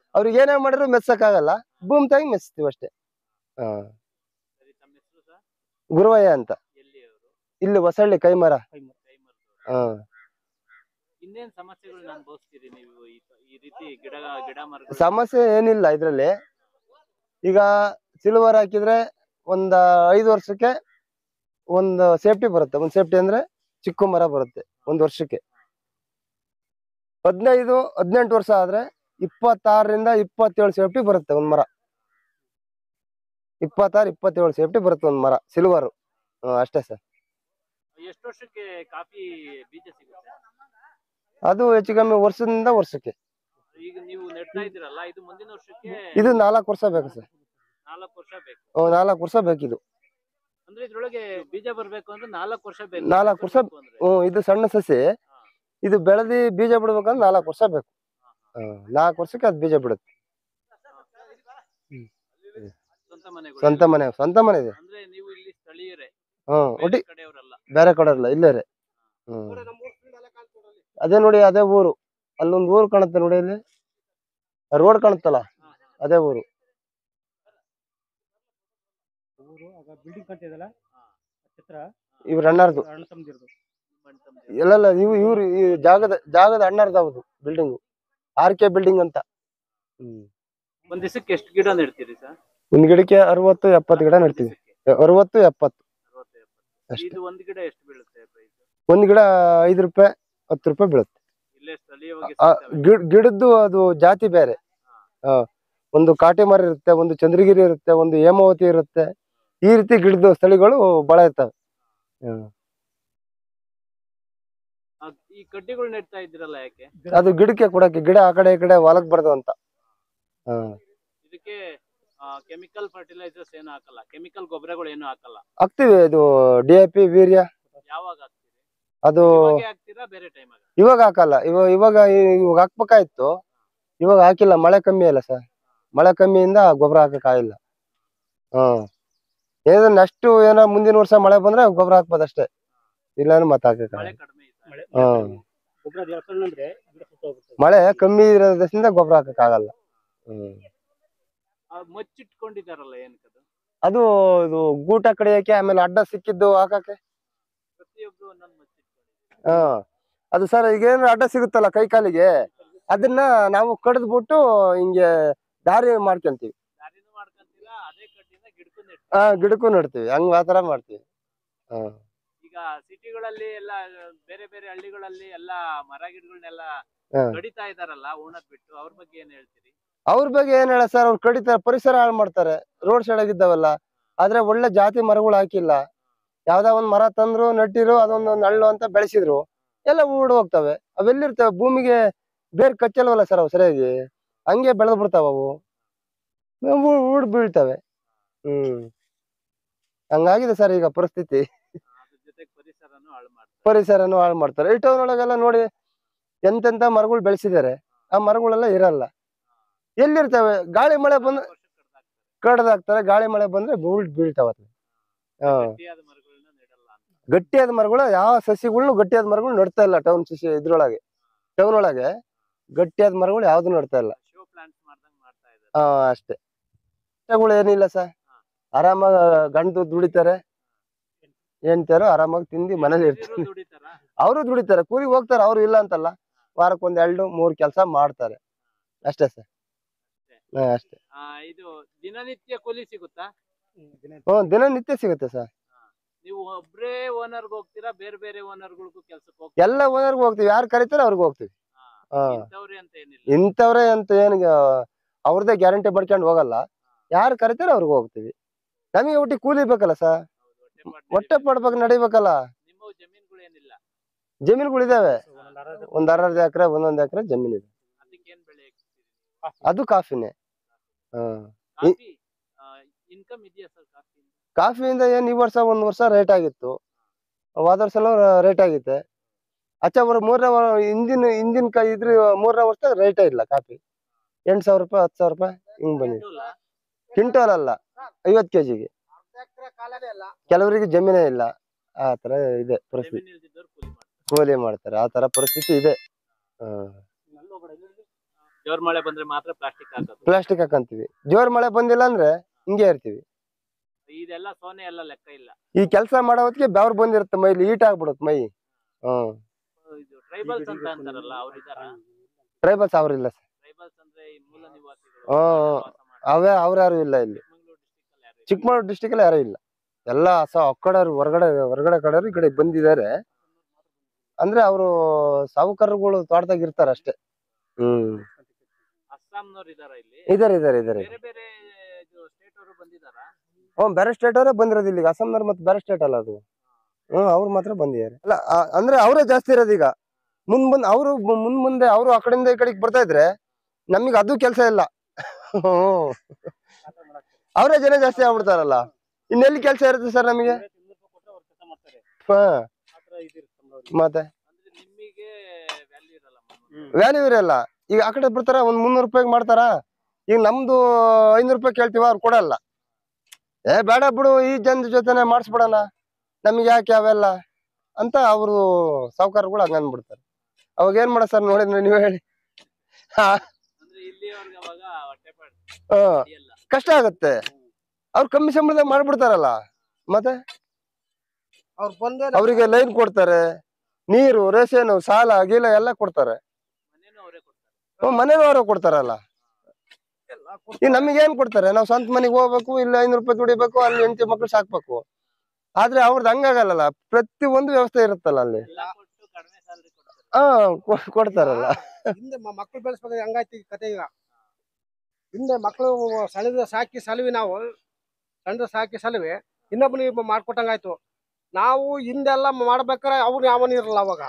ಅವ್ರಿಗೆ ಏನೇ ಮಾಡಿದ್ರು ಮೆಚ್ಚಕ್ಕಾಗಲ್ಲ ಭೂಮಿ ತಾಗಿ ಮೆಚ್ತೀವಿ ಅಷ್ಟೇ ಹಾ ಸರಿ ತಮ್ಮ ಹೆಸರು ಸರ್ ಗುರುವಯ್ಯ ಅಂತ ಎಲ್ಲಿ ಅವರು ಇಲ್ಲಿ ಹೊಸಳ್ಳಿ ಕೈಮರ ಹಾ ಇನ್ನೇನ್ ಸಮಸ್ಯೆಗಳನ್ನ ಅನುಭವಿಸ್ತೀರಿ ನೀವು ಈ ಈ ರೀತಿ ಗಿಡ ಗಿಡ ಮರಗಳು ಸಮಸ್ಯೆ ಏನಿಲ್ಲ ಇದ್ರಲ್ಲಿ ಈಗ ಸಿಲ್ವರ್ ಹಾಕಿದ್ರೆ ಒಂದ ಐದು ವರ್ಷಕ್ಕೆ ಒಂದು ಸೇಫ್ಟಿ ಬರುತ್ತೆ ಒಂದು ಸೇಫ್ಟಿ ಅಂದ್ರೆ ಚಿಕ್ಕ ಮರ ಬರುತ್ತೆ ಒಂದು ವರ್ಷಕ್ಕೆ ಹದಿನೈದು ಹದಿನೆಂಟು ವರ್ಷ ಆದ್ರೆ ಇಪ್ಪತ್ತಾರರಿಂದ ಇಪ್ಪತ್ತೇಳು ಸೇಫ್ಟಿ ಬರುತ್ತೆ ಒಂದ್ ಮರ ಇಪ್ಪತ್ತಾರು ಇಪ್ಪತ್ತೇಳು ಸೇಫ್ಟಿ ಬರುತ್ತೆ ಒಂದ್ ಮರ ಸಿಲ್ವರ್ ಅಷ್ಟೇ ಸರ್ ಎಷ್ಟು ವರ್ಷಕ್ಕೆ ಕಾಫಿ ಬೀಜ ಸಿಗುತ್ತೆ ಅದು ಹೆಚ್ಚು ಕಮ್ಮಿ ವರ್ಷದಿಂದ ವರ್ಷಕ್ಕೆ ಈಗ ನೀವು ನೆಡ್ತಾ ಇದ್ದೀರಲ್ಲ ಇದು ಮುಂದಿನ ವರ್ಷಕ್ಕೆ ಇದು ನಾಲ್ಕು ವರ್ಷ ಬೇಕು ಸರ್ ನಾಲ್ಕು ವರ್ಷ ಬೇಕು ನಾಲ್ಕು ವರ್ಷ ಬೇಕಿದು ಅಂದ್ರೆ ಇದ್ರೊಳಗೆ ಬೀಜ ಬರ್ಬೇಕು ಅಂದ್ರೆ ನಾಲ್ಕು ವರ್ಷ ಬೇಕು ನಾಲ್ಕು ವರ್ಷ ಬೇಕು ಅಂದ್ರೆ. ಹ್ಮ್ ಇದು ಸಣ್ಣ ಸಸಿ ಇದು ಬೆಳೆದಿ ಬೀಜ ಬಿಡ್ಬೇಕಂದ್ರೆ ನಾಲ್ಕು ವರ್ಷ ಬೇಕು ಹ್ಮ್ ನಾಲ್ಕು ವರ್ಷಕ್ಕೆ ಅದು ಬೀಜ ಬಿಡುತ್ತೆ ಸ್ವಂತ ಮನೆಗಳು ಸ್ವಂತ ಮನೆ ಸ್ವಂತ ಮನೆ ಇದೆ ಅಂದ್ರೆ ನೀವು ಇಲ್ಲಿ ಸ್ಥಳೀಯರೇ ಹ್ಮ್ ಬೇರೆ ಒಟ್ಟಿ ಕಡೆಯವರಲ್ಲ ಬೇರೆ ಕಡೆ ಇಲ್ಲ ಇಲ್ಲೇ ರೀ ಹ್ಮ್ ಅದೇ ನೋಡಿ ಅದೇ ಊರು ಅಲ್ಲೊಂದು ಊರು ಕಾಣುತ್ತೆ ನೋಡಿ ಇಲ್ಲಿ ರೋಡ್ ಕಾಣುತ್ತಲ್ಲ ಅದೇ ಊರು ಊರು ಆಗ ಬಿಲ್ಡಿಂಗ್ ಕಾಣ್ತಿದಲ್ಲ ಚಿತ್ರ ಇವ್ರ ಅಣ್ಣಾರ್ದು ಅಣ್ಣ ತಮ್ಮದಿರ್ದು ಎಲ್ಲೆಲ್ಲ ಇವ್ ಇವ್ರು ಈ ಜಾಗದ ಜಾಗದ ಅಣ್ಣಾರ್ದು ಹೌದು ಬಿಲ್ಡಿಂಗ್ ಆರ್ ಕೆ ಬಿಲ್ಡಿಂಗ್ ಅಂತ ಹ್ಮ್ ಒಂದ್ ದಿವಸಕ್ಕೆ ಎಷ್ಟು ಗಿಡ ನೆಡ್ತೀರಿ ಸರ್ ಒಂದ್ ಗಿಡಕ್ಕೆ ಅರವತ್ತು ಎಪ್ಪತ್ತು ಗಿಡ ನೆಡ್ತೀವಿ ಅರವತ್ತು ಎಪ್ಪತ್ತು ಅರವತ್ತು ಎಪ್ಪತ್ತು ಅಷ್ಟೇ ಇದು ಒಂದ್ ಗಿಡ ಎಷ್ಟು ಬೀಳುತ್ತೆ ಪ್ರೈಸ್ ಒಂದ್ ಗಿಡ ಐದು ರೂಪಾಯಿ ಹತ್ತು ರೂಪಾಯಿ ಬೀಳುತ್ತೆ ಇಲ್ಲೇ ಸ್ಥಳೀಯವಾಗಿ ಆ, ಸಿಗ್ತವೆ. ಗಿಡ್ ಗಿಡದ್ದು ಅದು ಜಾತಿ ಬೇರೆ ಆ, ಒಂದು ಕಾಟೆ ಮರ ಇರುತ್ತೆ ಒಂದು ಚಂದ್ರಗಿರಿ ಇರುತ್ತೆ ಒಂದು ಹೇಮಾವತಿ ಇರುತ್ತೆ ಈ ರೀತಿ ಗಿಡದ ಸ್ಥಳಗಳು ಬಹಳ ಇರ್ತವೆ ಹ್ಮ್. ಆ, ಈ ಕಡ್ಡಿಗಳು ನೆಡ್ತಾ ಇದ್ದೀರಲ್ಲ ಯಾಕೆ ಅದು ಗಿಡಕ್ಕೆ ಕೊಡಕ್ಕೆ ಗಿಡ ಆ ಕಡೆ ಈ ಕಡೆ ಹೊಲಕ್ ಬರ್ದು ಅಂತ ಹ್ಮ್. ಇದಕ್ಕೆ ಕೆಮಿಕಲ್ ಫರ್ಟಿಲೈಸರ್ಸ್ ಏನು ಹಾಕಲ್ಲ ಕೆಮಿಕಲ್ ಗೊಬ್ಬರಗಳು ಏನು ಹಾಕಲ್ಲ ಹಾಕ್ತಿವಿ ಇದು ಡಿ ಎ ಪಿ ವೀರ್ಯ ಯಾವಾಗ ಹಾಕ್ತೀರಿ ಅದು ಇವಾಗೆ ಹಾಕ್ತೀರಾ ಬೇರೆ ಟೈಮ್ ಆಗ ಇವಾಗ ಹಾಕಲ್ಲ ಇವಾಗ ಇವಾಗ ಇವಾಗ ಹಾಕ್ಬೇಕಾಯ್ತು ಇವಾಗ ಹಾಕಿಲ್ಲ ಮಳೆ ಕಮ್ಮಿ ಅಲ್ಲ ಸರ್ ಮಳೆ ಕಮ್ಮಿಯಿಂದ ಗೊಬ್ಬರ ಹಾಕಕ್ಕಾಗಿಲ್ಲ ಹ್ಮ್ ಏನಾದ್ರು ನೆಕ್ಸ್ಟ್ ಏನೋ ಮುಂದಿನ ವರ್ಷ ಮಳೆ ಬಂದ್ರೆ ಗೊಬ್ಬರ ಹಾಕ್ಬೋದು ಅಷ್ಟೇ ಇಲ್ಲ ಮತ್ತೆ ಮಳೆ ಹಾಕಕ್ಕಾಗಲ್ಲ ಕಡಿಮೆ ಇದೆ ಮಳೆ ಹ್ಮ್. ಗೊಬ್ಬರ ಅಂದ್ರೆ ಗಿಡ ಸುತ್ತೋಗುತ್ತೆ ಮಳೆ ಕಮ್ಮಿ ಇರೋದ್ರಿಂದ ಗೊಬ್ಬರ ಹಾಕಕ್ಕಾಗಲ್ಲ ಹ್ಮ್ ಆ, ಮಚ್ಚಿಟ್ಕೊಂಡಿದಾರಲ್ಲ ಏನಕ್ಕದು ಅದು ಇದು ಗೂಟ ಕಡಿಯಕ್ಕೆ ಆಮೇಲೆ ಅಡ್ಡ ಸಿಕ್ಕಿದ್ದು ಹಾಕಕ್ಕೆ ಪ್ರತಿಯೊಬ್ರು ಒಂದೊಂದು ಮಚ್ಚಿಟ್ಕೊಂಡಿದ್ದಾರೆ ಹಾ ಅದು ಸರ್ ಈಗೇನು ಅಡ್ಡ ಸಿಗುತ್ತಲ್ಲ ಕೈ ಕಾಲಿಗೆ ಅದನ್ನ ನಾವು ಕಡ್ದ್ಬಿಟ್ಟು ಹಿಂಗೆ ದಾರಿ ಮಾಡ್ಕೊಂತೀವಿ ದಾರಿನೂ ಮಾಡ್ಕೊಂತೀರಾ ಅದೇ ಕಡ್ಡಿನ ಗಿಡಕ್ಕೂ ನೆಟ್ ಆ ಗಿಡಕ್ಕೂ ನೆಡ್ತೀವಿ ಹಂಗ ಆ ತರ ಮಾಡ್ತೀವಿ ಹಾ ಈಗ ಸಿಟಿಗಳಲ್ಲಿ ಎಲ್ಲ ಬೇರೆ ಬೇರೆ ಹಳ್ಳಿಗಳಲ್ಲಿ ಎಲ್ಲ ಮರ ಗಿಡಗಳನ್ನೆಲ್ಲ ಹಾ. ಕಡಿತಾ ಇದಾರಲ್ಲ ಉಣದ್ ಬಿಟ್ಟು ಅವ್ರ ಬಗ್ಗೆ ಏನ್ ಹೇಳ್ತೀರಿ ಅವ್ರ ಬಗ್ಗೆ ಏನ್ ಹೇಳ ಸರ್ ಅವ್ರು ಕಡಿತಾರೆ ಪರಿಸರ ಹಾಳು ಮಾಡ್ತಾರೆ ರೋಡ್ ಸೈಡ್ ಆಗಿದ್ದಾವಲ್ಲ ಆದ್ರೆ ಒಳ್ಳೆ ಜಾತಿ ಮರಗಳು ಹಾಕಿಲ್ಲ ಯಾವ್ದೋ ಒಂದ್ ಮರ ತಂದ್ರು ನೆಟ್ಟಿರು ಅದೊಂದು ನಳ್ಳು ಅಂತ ಬೆಳೆಸಿದ್ರು ಎಲ್ಲ ಊಡ್ ಹೋಗ್ತವೆ ಅವೆಲ್ಲಿರ್ತವೆ ಭೂಮಿಗೆ ಬೇರೆ ಕಚ್ಚಲ್ವಲ್ಲ ಸರ್ ಅವು ಸರಿಯಾಗಿ ಹಂಗೆ ಬೆಳೆದ್ ಬಿಡ್ತಾವ ಅವು ಊ- ಊಡ್ ಬೀಳ್ತವೆ ಹ್ಮ್ ಹಂಗಾಗಿದೆ ಸರ್ ಈಗ ಪರಿಸ್ಥಿತಿ ಅದ್ರ ಜೊತೆಗೆ ಪರಿಸರನು ಹಾಳು ಮಾಡ್ತಾರೆ ಪರಿಸರನು ಹಾಳು ಮಾಡ್ತಾರೆ ಈ ಟೌನ್ ಒಳಗೆಲ್ಲ ನೋಡಿ ಎಂತೆಂತ ಮರಗಳು ಬೆಳೆಸಿದ್ದಾರೆ ಆ ಮರಗಳೆಲ್ಲ ಇರಲ್ಲ ಎಲ್ಲಿರ್ತವೆ ಗಾಳಿ ಮಳೆ ಬಂದ್ರೆ ವರ್ಷ ಕಡ್ದಾಕ್ತಾರೆ. ಕಡ್ದಾಕ್ತಾರೆ ಗಾಳಿ ಮಳೆ ಬಂದ್ರೆ ಬೀಳ್ ಬೀಳ್ತಾವ ಹಾ ಗಟ್ಟಿಯಾದ ಮರಗಳನ್ನ ನೆಡಲ್ಲ ಅಂತ ಗಟ್ಟಿಯಾದ ಮರಗಳು ಯಾವ ಸಸಿಗಳ್ನು ಗಟ್ಟಿಯಾದ ಮರಗಳು ನೆಡ್ತಾ ಇಲ್ಲ ಟೌನ್ ಸಸಿ ಇದ್ರೊಳಗೆ ಟೌನ್ ಒಳಗೆ ಗಟ್ಟಿಯಾದ ಮರಗಳು ಯಾವ್ದು ನೆಡ್ತಾ ಇಲ್ಲ ಶೋ ಪ್ಲಾಂಟ್ಸ್ ಮಾಡ್ದಂಗ್ ಮಾಡ್ತಾ ಇದ್ದಾರೆ ಹಾ ಅಷ್ಟೇ ಕಷ್ಟಗಳು ಏನಿಲ್ಲ ಸರ್ ಆರಾಮಾಗಿ ಗಂಡು ದುಡಿತಾರೆ ಹೆಂಡ್ತಿಯರು ಆರಾಮಾಗಿ ತಿಂದು ಮನೇಲಿ ಇರ್ತಾರೆ ಇವ್ರು ದುಡಿತಾರ ಅವರು ದುಡಿತಾರೆ ಕೂಲಿಗೆ ಹೋಗ್ತಾರೆ ಅವ್ರು ಇಲ್ಲ ಅಂತಲ್ಲ ವಾರಕ್ಕೆ ಒಂದ್ ಎರಡು ಮೂರ್ ಕೆಲಸ ಮಾಡ್ತಾರೆ ಅಷ್ಟೇ ಸರ್ ಹಾ ಅಷ್ಟೇ ಆ, ಇದು ದಿನನಿತ್ಯ ಕೂಲಿ ಸಿಗುತ್ತಾ ಹ್ಮ್ ದಿನನಿತ್ಯ ಸಿಗುತ್ತೆ ಸರ್ ನೀವು ಒಬ್ರೇ ಓನರ್ಗೆ ಹೋಗ್ತೀರಾ ಬೇರೆ ಬೇರೆ ಓನರ್ಗಳಿಗೂ ಕೆಲ್ಸಕ್ಕೆ ಹೋಗ್ತೀರಾ ಎಲ್ಲ ಓನರ್ಗೆ ಹೋಗ್ತೀವಿ ಯಾರು ಕರೀತಾರೆ ಅವ್ರಿಗೆ ಹೋಗ್ತೀವಿ ಹಾ ಇಂಥವ್ರೆ ಅಂತ ಏನಿಲ್ಲ ಇಂಥವ್ರೆ ಅಂತ ಏನು ಅವ್ರದ್ದೇ ಗ್ಯಾರಂಟಿ ಪಡ್ಕೊಂಡು ಹೋಗಲ್ಲ ಯಾರು ಕರೀತಾರೆ ಅವ್ರಿಗೆ ಹೋಗ್ತೀವಿ ನಮಗೆ ಒಟ್ಟಿ ಕೂಲಿ ಬೇಕಲ್ಲ ಸರ್ ಹೌದು, ಹೊಟ್ಟೆ ಪಾಡ್ ಹೊಟ್ಟೆ ನಡಿಬೇಕು. ಪಡ್ಬೇಕು ನಡಿಬೇಕಲ್ಲ ನಿಮ್ಮ ಜಮೀನುಗಳು ಏನಿಲ್ಲ ಜಮೀನುಗಳು ಇದಾವೆ ಒಂದ್ ಅರ್ಧ ಎಕರೆ ಒಂದೊಂದ್ ಎಕರೆ ಜಮೀನ್ ಇದೆ ಅದಕ್ಕೆ ಏನ್ ಬೆಳೆ ಹಾಕ್ತೀರಿ ಅದು ಕಾಫಿನೇ ಹಾ ಕಾಫಿ ಇನ್ಕಮ್ ಇದೆಯಾ ಸರ್ ಕಾಫಿ ಕಾಫಿಯಿಂದ ಏನ್ ಈ ವರ್ಷ ಒಂದ್ ವರ್ಷ ರೇಟ್ ಆಗಿತ್ತು ಹೋದ ವರ್ಷ ರೇಟ್ ಆಗಿತ್ತೆ ಅಚ್ಚ ಅವ್ರ ಮೂರನೇ ವ- ಹಿಂದಿನ ಹಿಂದಿನ ಕೈ ಇದ್ರ ಮೂರನೇ ವರ್ಷ ರೇಟೇ ಇಲ್ಲ ಕಾಫಿ ಎಂಟ್ ಸಾವಿರ ರೂಪಾಯಿ ಹತ್ತು ಸಾವಿರ ರೂಪಾಯಿ ಹಿಂಗ್ ಬಂದಿದೆ ಕ್ವಿಂಟಲ್ ಅಲ್ಲ ಐವತ್ ಕೆಜಿಗೆ ಕೆಲವರಿಗೆ ಜಮೀನೇ ಇಲ್ಲ ಆ ತರ ಇದೆ ಪರಿಸ್ಥಿತಿ ಜಮೀನ್ ಇಲ್ದಿದ್ದವ್ರು ಕೂಲಿ ಮಾಡ್ತಾರೆ ಕೂಲಿ ಮಾಡ್ತಾರೆ ಆ ತರ ಪರಿಸ್ಥಿತಿ ಇದೆ ಹಾ. ಜೋರ್ ಮಳೆ ಬಂದ್ರೆ ಮಾತ್ರ ಪ್ಲಾಸ್ಟಿಕ್ ಹಾಕೋದು ಪ್ಲಾಸ್ಟಿಕ್ ಹಾಕಂತೀವಿ ಜೋರ್ ಮಳೆ ಬಂದಿಲ್ಲ ಅಂದ್ರೆ ಹಿಂಗೆ ಇರ್ತೀವಿ ಇದೆಲ್ಲ ಸೋನೆ ಎಲ್ಲ ಲೆಕ್ಕ ಇಲ್ಲ ಈ ಕೆಲಸ ಮಾಡೋ ಹೊತ್ತಿಗೆ ಬೆವ್ರು ಬಂದಿರುತ್ತೆ ಮೈಲಿ ಈಟ್ ಆಗ್ಬಿಡುತ್ತೆ ಮೈ ಹ್ಮ್ ಇದು ಟ್ರೈಬಲ್ಸ್ ಅಂತ ಅಂತಾರಲ್ಲ ಅವ್ರು ಇದಾರ ಟ್ರೈಬಲ್ಸ್ ಅವ್ರಿಲ್ಲ ಸರ್ ಟ್ರೈಬಲ್ಸ್ ಅಂದ್ರೆ ಈ ಮೂಲ ನಿವಾಸಿಗಳು ಹ್ಮ್, ಹ್ಮ್. ವಾಸ ಮಾಡ್ತಾರೆ. ಅವೇ ಅವ್ರು ಯಾರು ಇಲ್ಲ ಇಲ್ಲಿ ಚಿಕ್ಕಮಂಗ್ಳೂರ್ district ಅಲ್ಲಿ ಯಾರು ಇಲ್ಲ. ಚಿಕ್ಕಮಗಳೂರು ಡಿಸ್ಟಿಕ್ ಅಲ್ಲಿ ಯಾರು ಇಲ್ಲ ಎಲ್ಲ ಸ ಒಕ್ಕಡರು ಹೊರಗಡೆ ಹೊರಗಡೆ ಕಡೆಯವರು ಈ ಕಡೆ ಬಂದಿದ್ದಾರೆ ಅಂದ್ರೆ ಅವರು ಸಾಹುಕಾರರುಗಳು ತೋಟದಾಗ ಇರ್ತಾರ ಅಷ್ಟೇ ಹ್ಮ್ ಅಸ್ಸಾಂನವ್ರು ಇದಾರ ಇಲ್ಲಿ ಇದಾರೆ ಇದಾರೆ ಇದಾರೆ ಬೇರೆ ಬೇರೆ ಸ್ಟೇಟ್ ಅವರು ಬಂದಿದಾರ ಹ್ಮ್ ಬೇರೆ ಸ್ಟೇಟ್ ಅವರೇ ಬಂದಿರೋದು ಇಲ್ಲಿಗೆ ಅಸ್ಸಾಂನವ್ರು ಮತ್ತೆ ಬೇರೆ ಸ್ಟೇಟ್ ಅಲ್ಲ ಅದು ಹ್ಮ್ ಅವ್ರು ಮಾತ್ರ ಬಂದಿದ್ದಾರೆ ಅಲ್ಲ ಆ- ಅಂದ್ರೆ ಅವರೇ ಜಾಸ್ತಿ ಇರೋದು ಈಗ ಮುಂದ್ ಮುಂದ್ ಅವರು ಮುಂದ್ ಮುಂದೆ ಅವರು ಆ ಕಡೆಯಿಂದ ಈ ಕಡೆಗೆ ಬರ್ತಾ ಇದ್ರೆ ನಮಗೆ ಅದು ಕೆಲಸ ಇಲ್ಲ ಹ್ಮ್ ಅವರೇ ಜನ ಜಾಸ್ತಿ ಆಗ್ಬಿಡ್ತಾರಲ್ಲ ಇನ್ನೆಲ್ಲಿ ಕೆಲಸ ಇರುತ್ತೆ ಸರ್ ನಮಗೆ ಹಾ ಮತ್ತೆ ಅಂದ್ರೆ ನಿಮಗೆ ವ್ಯಾಲ್ಯೂ ಇರಲ್ಲ ಮಣ್ಣು. ವ್ಯಾಲ್ಯೂ ಇರಲ್ಲ ಈಗ ಆ ಕಡೆ ಬರ್ತಾರ ಒಂದ್ ಮುನ್ನೂರು ರೂಪಾಯಿಗೆ ಮಾಡ್ತಾರ ಈಗ ನಮ್ದು ಐನೂರು ರೂಪಾಯಿ ಕೇಳ್ತೀವ ಅವ್ರು ಕೊಡಲ್ಲ ಏ ಬೇಡ ಬಿಡು ಈ ಜನದ ಜೊತೆನೆ ಮಾಡಿಸ್ಬಿಡಣ ನಮಗೆ ಯಾಕೆ ಅವೆಲ್ಲ ಅಂತ ಅವರು ಸಾವುಕಾರಗಳು ಹಂಗ ಅಂದ್ಬಿಡ್ತಾರೆ ಅವಾಗ ಏನ್ ಮಾಡ ಸರ್ ನೋಡಿದ್ರೆ ನೀವ್ ಹೇಳಿ ಹಾ ಅಂದ್ರೆ ಇಲ್ಲಿಯವ್ರಿಗೆ ಅವಾಗ ಹೊಟ್ಟೆ ಪಾಡು ಹಾ, ನಡೆಯಲ್ಲ. ಕಷ್ಟ ಆಗತ್ತೆ ಅವ್ರು ಕಮ್ಮಿ ಸಂಬಳದಾಗ ಮಾಡ್ಬಿಡ್ತಾರಲ್ಲ ಮತ್ತೆ ಅವ್ರು ಬಂದೇ ಅವರಿಗೆ ಲೈನ್ ಕೊಡ್ತಾರೆ ನೀರು ರೇಷನ್ ಸಾಲ ಗೀಲ ಎಲ್ಲ ಕೊಡ್ತಾರೆ ಮನೇನು ಅವರೇ ಕೊಡ್ತಾರೆ ಹ್ಮ್, ಮನೇನೂ ಅವರೇ ಕೊಡ್ತಾರಲ್ಲ ಈಗ ನಮಗೆ ಏನ್ ಕೊಡ್ತಾರೆ ನಾವು ಸ್ವಂತ ಮನೆಗೆ ಹೋಗ್ಬೇಕು ಇಲ್ಲ ಐನೂರು ರೂಪಾಯಿ ದುಡಿಬೇಕು ಅಲ್ಲಿ ಹೆಂಡತಿ ಮಕ್ಳು ಸಾಕ್ಬೇಕು ಆದ್ರೆ ಅವ್ರದ್ದು ಹಂಗಾಗಲ್ಲ ಪ್ರತಿ ಒಂದು ವ್ಯವಸ್ಥೆ ಇರುತ್ತಲ್ಲ ಅಲ್ಲಿ ಎಲ್ಲ ಕೊಟ್ಟು ಕಡಿಮೆ ಸ್ಯಾಲ್ರಿ ಕೊಡ್ತಾರೆ ಹಾ ಕೊ- ಕೊಡ್ತಾರಲ್ಲ ಹಿಂದೆ ಮಕ್ಕಳು ಬೆಳೆಸ್ಬೇಕು ಹಂಗಾಯ್ತು ಈ ಕತೆ ಈಗ ಹಿಂದೆ ಮಕ್ಕಳು ಸಳಿದ ಸಾಕಿ ಸಲವಿ ನಾವು ಸಣ್ಣ ಸಾಕಿ ಸಲವಿ ಇನ್ನೊಬ್ಬನಿಗೆ ಮಾಡ್ಕೊಟ್ಟಂಗಾಯ್ತು ನಾವು ಹಿಂದೆಲ್ಲ ಮಾಡ್ಬೇಕಾರೆ ಅವ್ನು ಯಾವನು ಇರಲ್ಲ ಅವಾಗ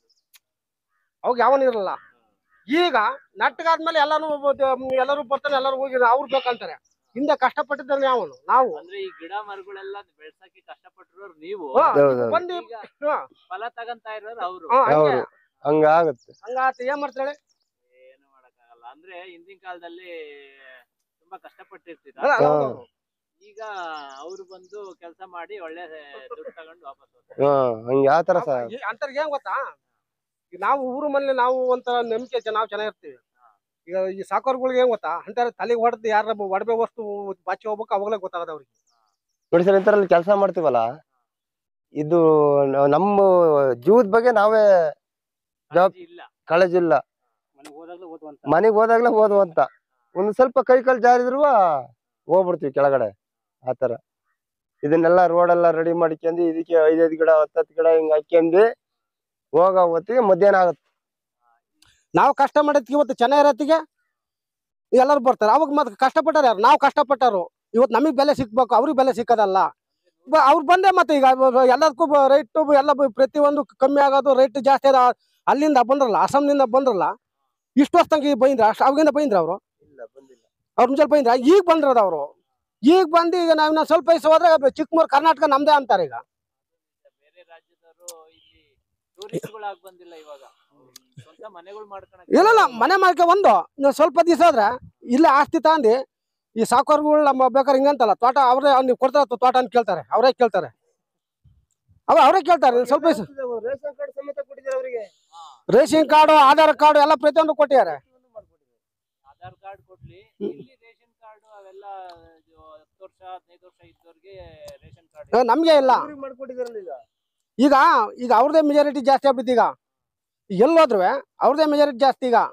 ಅವಾಗ ಯಾವನು ಇರಲ್ಲ ಈಗ ನಟ್ಟಗಾದ್ಮೇಲೆ ಎಲ್ಲಾನು ಒಬ್ಬ- ಎಲ್ಲರೂ ಬರ್ತಾನೆ ಎಲ್ಲರೂ ಹೋಗಿ ಅವ್ರು ಬೇಕಂತಾರೆ ಹಿಂದೆ ಕಷ್ಟಪಟ್ಟಿದ್ದಾನೆ ಯಾವನು ನಾವು ಅಂದ್ರೆ ಈ ಗಿಡ ಮರಗಳೆಲ್ಲ ಬೆಳ್ಸಕ್ಕೆ ಕಷ್ಟಪಟ್ಟಿರೋರು ನೀವು ಹಾ, ಹೌದು. ಬಂದು ಈಗ ಹಾ, ಫಲ ತಗಂತ ಇರೋರು ಅವ್ರು ಹಾ, ಹಂಗೆ. ಹೌದು ಹಂಗಾಗತ್ತೆ ಹಂಗಾತ ಏನ್ ಮಾಡ್ತಾಳೆ ಏನು ಮಾಡಕ್ಕಾಗಲ್ಲ ಅಂದ್ರೆ ಹಿಂದಿನ ಕಾಲದಲ್ಲಿ ತುಂಬಾ ಕಷ್ಟಪಟ್ಟಿರ್ತೀರ ಅಲ್ಲ, ಹಾ. ಹೌದು. ಈಗ ಅವ್ರು ಬಂದು ಕೆಲಸ ಮಾಡಿ ಒಳ್ಳೆ ದುಡ್ಡು ತಗೊಂಡು ವಾಪಸ್ ಹೋಗ್ತಾರೆ ಹಾ ಹಂಗೆ ಯಾವ ತರ ಸರ್ ಈ ಅಂತರ್ಗೆ ಏನ್ ಗೊತ್ತಾ ಈಗ ನಾವು ಊರು ಮನೇಲಿ ನಾವು ಒಂಥರ ನಂಬಿಕೆ ಜನ ನಾವು ಚೆನ್ನಾಗಿರ್ತೀವಿ ಈಗ ಈ ಸಾಕೋರ್ಗಳಿಗೆ ಏನ್ ಗೊತ್ತಾ ಅಂತಾರೆ ತಲೆಗೆ ಹೊಡೆದು ಯಾರ ಒಡವೆ ವಸ್ತು ಬಾಚಿ ಹೋಗ್ಬೇಕು ಅವಾಗಲೇ ಗೊತ್ತಾಗದ ಅವ್ರಿಗೆ ನೋಡಿ ಸರ್ ಇಂಥರಲ್ಲಿ ಕೆಲಸ ಮಾಡ್ತೀವಲ್ಲ ಇದು ನ- ನಮ್ಮ ಜೀವದ ಬಗ್ಗೆ ನಾವೇ ಜವಾಬ್- ಕಾಳಜಿ ಇಲ್ಲ ಕಾಳಜಿ ಇಲ್ಲ ಮನೆಗೆ ಹೋದಾಗ್ಲೂ ಓದುವಂತ ಮನೆಗೆ ಹೋದಾಗ್ಲೇ ಓದು ಅಂತ ಒಂದು ಸ್ವಲ್ಪ ಕೈ ಕಾಲು ಜಾರಿದ್ರು ಹೋಗ್ಬಿಡ್ತೀವಿ ಕೆಳಗಡೆ ಆತರ ಇದನ್ನೆಲ್ಲ ರೋಡ್ ಎಲ್ಲ ರೆಡಿ ಮಾಡ್ಕೊಂಡು ಇದಕ್ಕೆ ಐದೈದು ಗಿಡ ಹತ್ತತ್ತು ಗಿಡ ಹಿಂಗ್ ಹಾಕ್ಯಂದು ಹೋಗೋ ಹೊತ್ತಿಗೆ ಮಧ್ಯಾಹ್ನ ಆಗತ್ತೆ ನಾವು ಕಷ್ಟ ಮಾಡಿದ್ಕೆ ಇವತ್ತು ಚೆನ್ನಾಗಿರತ್ತಿಗೆ ಎಲ್ಲರೂ ಬರ್ತಾರೆ ಅವಾಗ ಮತ್ತೆ ಕಷ್ಟಪಟ್ಟಾರ ಯಾರು ನಾವು ಕಷ್ಟಪಟ್ಟಾರು ಇವತ್ತು ನಮಗೆ ಬೆಲೆ ಸಿಕ್ಬೇಕು ಅವ್ರಿಗೆ ಬೆಲೆ ಸಿಕ್ಕದಲ್ಲ ಬ- ಅವ್ರು ಬಂದೆ ಮತ್ತೆ ಈಗ ಎಲ್ಲದಕ್ಕೂ ರೈಟ್ ಎಲ್ಲ ಬ- ಪ್ರತಿಯೊಂದು ಕಮ್ಮಿ ಆಗೋದು ರೇಟ್ ಜಾಸ್ತಿ ಅದ ಅಲ್ಲಿಂದ ಬಂದ್ರಲ್ಲ ಅಸ್ಸಾಂನಿಂದ ಬಂದ್ರಲ್ಲ ಇಷ್ಟು ವರ್ಷದಂಗೆ ಬೈಂದ್ರ ಅಷ್ಟು ಅವಾಗಿಂದ ಬೈಂದ್ರ ಅವರು ಇಲ್ಲ ಬಂದಿಲ್ಲ ಅವ್ರ ಮುಂಚೆ ಬೈಂದ್ರ ಈಗ ಬಂದ್ರದ ಅವರು ಈಗ ಬಂದು ಈಗ ನಾವು ಇನ್ನೊಂದ್ ಸ್ವಲ್ಪ ವಯಸ್ಸು ಹೋದ್ರೆ ಚಿಕ್ಕಮೂರು ಕರ್ನಾಟಕ ನಮ್ದೇ ಅಂತಾರೆ ಈಗ ಬೇರೆ ರಾಜ್ಯದವರು ಇಲ್ಲಿ ಟೂರಿಸ್ಟ್ಗಳಾಗಿ ಬಂದಿಲ್ಲ ಇವಾಗ ಅವ್ರು ಸ್ವಂತ ಮನೆಗಳು ಮಾಡ್ಕೊಳಕ್ ಇಲ್ಲ ಮನೆ ಮಾಡ್ಕೆ ಒಂದು ಇನ್ನೊಂದ್ ಸ್ವಲ್ಪ ದಿವಸ ಆದ್ರೆ ಇಲ್ಲೇ ಆಸ್ತಿ ತಗೊಂಡು ಈ ಸಾಕೋರ್ಗಳು ನಮ್ಮ ಬೇಕಾದ್ರೆ ಹಿಂಗಂತಲ್ಲ ತೋಟ ಅವರೇ ನೀವು ಕೊಡ್ತಾರ ತೋಟ ಅಂತ ಕೇಳ್ತಾರೆ ಅವರೇ ಕೇಳ್ತಾರೆ ಅವ ಅವರೇ ಕೇಳ್ತಾರೆ ಇನ್ನೊಂದ್ ಸ್ವಲ್ಪ ದಿವಸ ರೇಷನ್ ಕಾರ್ಡ್ ಸಮೇತ ಕೊಟ್ಟಿದ್ದಾರೆ ಅವರಿಗೆ ರೇಷನ್ ಕಾರ್ಡು ಆಧಾರ್ ಕಾರ್ಡು ಎಲ್ಲ ಪ್ರತಿಯೊಂದು ಕೊಟ್ಟಿದ್ದಾರೆ ಆಧಾರ್ ಕಾರ್ಡ್ ಕೊಡ್ಲಿ ಇಲ್ಲಿ ರೇಷನ್ ಕಾರ್ಡ್ ಅವೆಲ್ಲ ಇದು ಹತ್ತು ವರ್ಷ ಹದಿನೈದು ವರ್ಷ ಇದ್ದವ್ರಿಗೆ ರೇಷನ್ ಕಾರ್ಡ್ ಏ, ನಮ್ಗೆ ಇಲ್ಲ ಮಾಡ್ಕೊಟ್ಟಿದ್ದಾರಲ್ಲ ಈಗ ಈಗ ಈಗ ಅವ್ರದೇ ಮೆಜಾರಿಟಿ ಜಾಸ್ತಿ ಆಗ್ಬಿಟ್ಟು ಈಗ ಎಲ್ಲೋದ್ರು ಅವ್ರದೇ ಮೆಜಾರಿಟಿ ಜಾಸ್ತಿ ಈಗ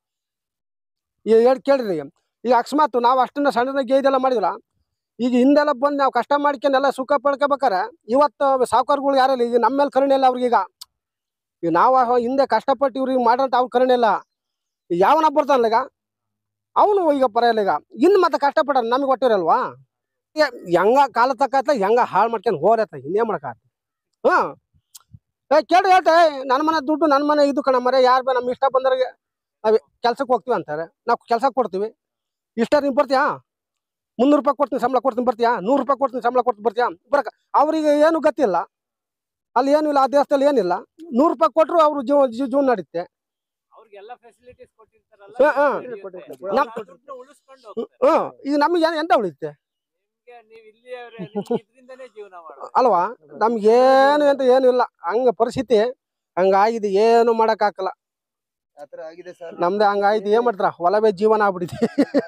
ಈಗ ಹೇಳಿ ಕೇಳ್ರಿ ಈಗ ಈಗ ಅಕಸ್ಮಾತ್ ನಾವು ಅಷ್ಟನ್ನ ಸಣ್ಣದಾಗಿ ಇದೆಲ್ಲ ಮಾಡಿದ್ರ ಈಗ ಹಿಂದೆಲ್ಲ ಬಂದು ನಾವು ಕಷ್ಟ ಮಾಡ್ಕೊಂಡು ಎಲ್ಲ ಸುಖ ಪಡ್ಕೋಬೇಕಾರೆ ಇವತ್ತು ಸಾವುಕಾರಗಳು ಯಾರಿಲ್ಲ ಈಗ ನಮ್ಮ ಮೇಲೆ ಕರುಣೆ ಇಲ್ಲ ಅವ್ರಿಗೆ ಈಗ ಈಗ ನಾವು ಆ ಹಿಂದೆ ಕಷ್ಟಪಟ್ಟು ಇವ್ರಿಗೆ ಮಾಡೋಂತ ಅವ್ರ ಕರುಣೆ ಇಲ್ಲ ಈಗ ಯಾವನ ಬರ್ತಾನಲ್ಲ ಈಗ ಅವನು ಈಗ ಪರಲ್ಲ ಈಗ ಇನ್ನು ಮತ್ತೆ ಕಷ್ಟಪಟ್ಟ ನಮಗೆ ಹೊಟ್ಟಿರಲ್ವಾ ಹೆಂಗ ಕಾಲ ತಕ್ಕತ್ತ ಹೆಂಗ ಹಾಳು ಮಾಡ್ಕೊಂಡು ಹೋರತ್ತ ಇನ್ನೇನ್ ಮಾಡಕ ಹ್ಮ್ ಏ ಕೇಳಿ ಹೇಳ್ತೆ ನನ್ನ ಮನೆ ದುಡ್ಡು ನನ್ನ ಮನೆ ಇದು ಕಣ ಮರೆ ಯಾರು ಬೇ ನಮ್ಮ ಇಷ್ಟ ಬಂದವ್ರಿಗೆ ನಾವು ಕೆಲ್ಸಕ್ಕೆ ಹೋಗ್ತೀವಿ ಅಂತಾರೆ ನಾವು ಕೆಲಸ ಕೊಡ್ತೀವಿ ಇಷ್ಟ ನೀನು ಬರ್ತೀಯಾ ಮುನ್ನೂರು ರೂಪಾಯಿ ಕೊಡ್ತೀನಿ ಸಂಬಳ ಕೊಡ್ತೀನಿ ಬರ್ತೀಯಾ ನೂರು ರೂಪಾಯಿ ಕೊಡ್ತೀನಿ ಸಂಬಳ ಕೊಡ್ತೀನಿ ಬರ್ತೀಯಾ ಬರಕ ಅವ್ರಿಗೆ ಏನು ಗೊತ್ತಿಲ್ಲ ಅಲ್ಲಿ ಏನೂ ಇಲ್ಲ ಆ ದೇಶದಲ್ಲಿ ಏನಿಲ್ಲ ನೂರು ರೂಪಾಯಿ ಕೊಟ್ಟರು ಅವ್ರು ಜೀವ ಜೀವ ಜೀವನ ನಡೀತೆ ಅವ್ರಿಗೆಲ್ಲ ಫೆಸಿಲಿಟೀಸ್ ಕೊಟ್ಟಿರ್ತಾರಲ್ಲ ಹಾ, ಹಾ. ನಡೆಯುತ್ತೆ. ನಮ್- ಆ ದುಡ್ಡನ್ನ ಉಳಿಸ್ಕೊಂಡು ಹೋಗ್ತಾರೆ ಹ್ಞೂ ಈಗ ನಮಗೆ ಏನು ಎಂತ ಉಳಿಯುತ್ತೆ ನಿಮ್ಗೆ ನೀವು ಇಲ್ಲಿಯವ್ರೆ ನಿಮ್ಗೆ ಇದ್ರಿಂದನೇ ಜೀವನ ಮಾಡೋದು ಅಲ್ವಾ ನಮ್ಗೇನು ಅಂತ ಏನು ಇಲ್ಲ ಹಂಗ ಪರಿಸ್ಥಿತಿ ಹಂಗಾಗಿದೆ ಏನು ಮಾಡೋಕ್ಕಾಗಲ್ಲ ಆತರ ಆಗಿದೆ ಸರ್ ನಮ್ದು ಹಂಗಾಯ್ತು ಏನ್ ಮಾಡ್ತಾರ ಹೊಲವೇ ಜೀವನ ಆಗ್ಬಿಟ್ಟಿದೆ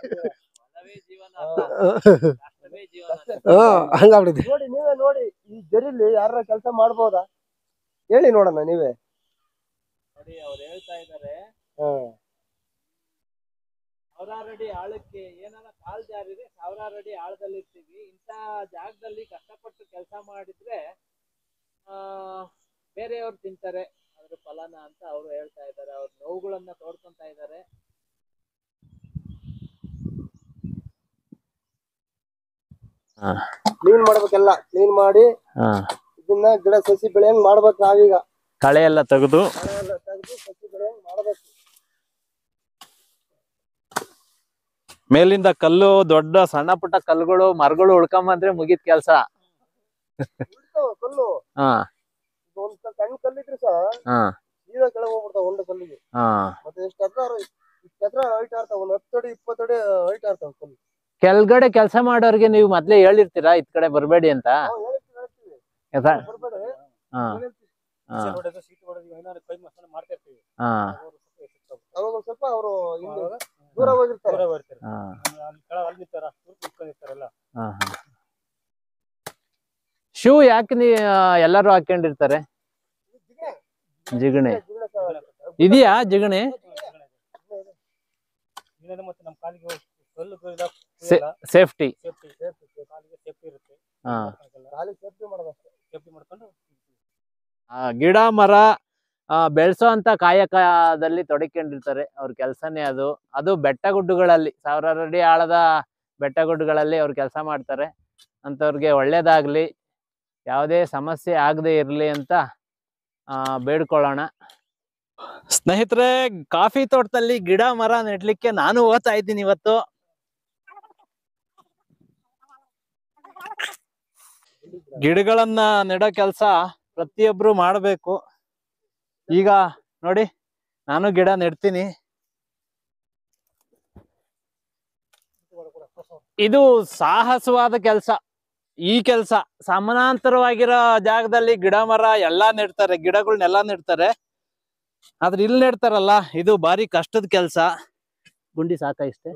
ಹ್ಮ್ ಹಂಗಾಗ್ಬಿಟ್ಟಿದೆ ನೋಡಿ ನೀವೇ ನೋಡಿ ಈ ಜರಿಲಿ ಯಾರ ಕೆಲಸ ಮಾಡ್ಬೋದಾ ಹೇಳಿ ನೋಡೋಣ ನೀವೇ ನೋಡಿ ಅವ್ರು ಹೇಳ್ತಾ ಇದ್ದಾರೆ ಹಾ. ಸಾವಿರಾರು ಅಡಿ ಆಳಕ್ಕೆ ಏನಾರ ಕಾಲ್ ಜಾರಿದೆ ಸಾವಿರಾರು ಅಡಿ ಆಳದಲ್ಲಿ ಇರ್ತೀವಿ ಇಂಥ ಜಾಗದಲ್ಲಿ ಕಷ್ಟಪಟ್ಟು ಕೆಲಸ ಮಾಡಿದ್ರೆ ಆ ಬೇರೆಯವ್ರು ತಿಂತಾರೆ ಅದ್ರ ಫಲನ ಅಂತ ಅವರು ಹೇಳ್ತಾ ಇದ್ದಾರೆ ಅವ್ರ ನೋವುಗಳನ್ನ ತೋಡ್ಕೊಂತ ಇದ್ದಾರೆ ಕ್ಲೀನ್ ಮಾಡ್ಬೇಕೆಲ್ಲ ಕ್ಲೀನ್ ಮಾಡಿ ಇದನ್ನ ಗಿಡ ಸಸಿ ಬೆಳೆಯಂಗ್ ಮಾಡ್ಬೇಕು ನಾವೀಗ ಕಳೆ ಎಲ್ಲ ತೆಗೆದು ಮಳೆ ಎಲ್ಲ ತೆಗ್ದು ಸಸಿ ಬೆಳೆಯಂಗ್ ಮಾಡ್ಬೇಕು ಮೇಲಿಂದ ಕಲ್ಲು ದೊಡ್ಡ ಸಣ್ಣ ಪುಟ್ಟ ಕಲ್ಲುಗಳು ಮರಗಳು ಉಳ್ಕೊಂಬಂದ್ರೆ ಮುಗಿತ್ ಕೆಲ್ಸ ಬಿಡ್ತಾವ ಕಲ್ಲು ಹಾ ಈಗ ಒಂದ್ ಕ- ಸಣ್ಣ ಕಲ್ಲಿದ್ರು ಸಹ ಹಾ ಸೀದಾ ಕೆಳಗೆ ಹೋಗ್ಬಿಡ್ತಾವ ಒಂದು ಕಲ್ಲಿಗೆ ಹಾ ಮತ್ತೆ ಎಷ್ಟು ಹತ್ರ ಇಷ್ಟ ಹತ್ರ ಹೈಟ್ ಆಡ್ತಾವ ಒಂದ್ ಹತ್ತು ಅಡಿ ಇಪ್ಪತ್ತು ಅಡಿ ಹೈಟ್ ಆಡ್ತಾವ ಕಲ್ಲು ಕೆಳಗಡೆ ಕೆಲಸ ಮಾಡೋರ್ಗೆ ನೀವು ಮೊದ್ಲೇ ಹೇಳಿರ್ತೀರಾ ಇತ್ ಕಡೆ ಬರ್ಬೇಡಿ ಅಂತ ನಾವು ಹೇಳ್ತೀವಿ ಹೇಳ್ತೀವಿ ಯಥಾ- ಬರ್ಬೇಡಿ ಹಾ ಹೇಳ್ತೀವಿ. ಹಾ ಹೊಡೆದು ಸೀಟ್ ಹೊಡೆದು ಏನಾದ್ರು ಕೈ ಮಸಾಲ ಮಾಡ್ತಾ ಇರ್ತೀವಿ ಹಾ ಅವ್ರು ಸ್ವಲ್ಪ ಎಚ್ಚೆತ್ಕೊಬೇಕು. ಅವಾಗ ಒಂದ್ ಸ್ವಲ್ಪ ಅವರು ಹಿಂದೆ ಅವಾಗ ದೂರ ಹೋಗಿರ್ತಾರೆ ದೂರ ಬರ್ತಾರೆ ಹಾ ಅಲ್ಲಿ ಕೆಳಗೆ ಅಲ್ಲಿ ನಿಂತಾರ ದೂರ ನಿಂತ್ಕೊಂಡಿರ್ತಾರಲ್ಲ ಹಾ ಶೂ ಯಾಕೆ ನೀ ಆ, ಎಲ್ಲರೂ ಹಾಕೊಂಡಿರ್ತಾರೆ ಜಿಗಣೆ ಗಿಡ ಸಹ ಇದೆಯಾ ಜಿಗಣೆ ಇನ್ನೊಂದು ಮತ್ತೆ ನಮ್ಮ ಕಾಲಿಗೆ ಕಲ್ಲು ಕೊಯ್ದ ಸೆ- ಸೇಫ್ಟಿ ಸೇಫ್ಟಿ ಕಾಲಿಗೆ ಸೇಫ್ಟಿ ಇರುತ್ತೆ ಹಾ ಖಾಲಿ ಸೇಫ್ಟಿ ಮಾಡೋದಷ್ಟೇ ಸೇಫ್ಟಿ ಮಾಡ್ಕೊಂಡು ಆ, ಗಿಡ ಮರ ಆ, ಬೆಳ್ಸೋ ಅಂತ ಕಾಯಕದಲ್ಲಿ ತೊಡಕೊಂಡಿರ್ತಾರೆ ಅವ್ರ ಕೆಲ್ಸನೇ ಅದು ಅದು ಬೆಟ್ಟ ಗುಡ್ಡಗಳಲ್ಲಿ ಸಾವಿರಾರು ಅಡಿ ಆಳದ ಬೆಟ್ಟ ಗುಡ್ಡಗಳಲ್ಲಿ ಅವ್ರು ಕೆಲಸ ಮಾಡ್ತಾರೆ ಅಂಥವ್ರಿಗೆ ಒಳ್ಳೇದಾಗ್ಲಿ ಯಾವುದೇ ಸಮಸ್ಯೆ ಆಗದೆ ಇರಲಿ ಅಂತ ಆ, ಬೇಡ್ಕೊಳ್ಳೋಣ ಸ್ನೇಹಿತರೆ ಕಾಫಿ ತೋಟದಲ್ಲಿ ಗಿಡ ಮರ ನೆಡ್ಲಿಕ್ಕೆ ನಾನು ಓದ್ತಾ ಇದ್ದೀನಿ ಇವತ್ತು ಗಿಡಗಳನ್ನ ನೆಡೋ ಕೆಲಸ ಪ್ರತಿಯೊಬ್ರು ಮಾಡಬೇಕು ಈಗ ನೋಡಿ ನಾನು ಗಿಡ ನೆಡ್ತೀನಿ ಇದು ಸಾಹಸವಾದ ಕೆಲಸ ಈ ಕೆಲಸ ಸಮಾನಾಂತರವಾಗಿರೋ ಜಾಗದಲ್ಲಿ ಗಿಡ ಮರ ಎಲ್ಲಾ ನೆಡ್ತಾರೆ ಗಿಡಗಳನ್ನೆಲ್ಲಾ ನೆಡ್ತಾರೆ ಆದ್ರೆ ಇಲ್ಲಿ ನೆಡ್ತಾರಲ್ಲ ಇದು ಭಾರಿ ಕಷ್ಟದ ಕೆಲಸ ಗುಂಡಿ ಸಾಕ ಇಷ್ಟೇ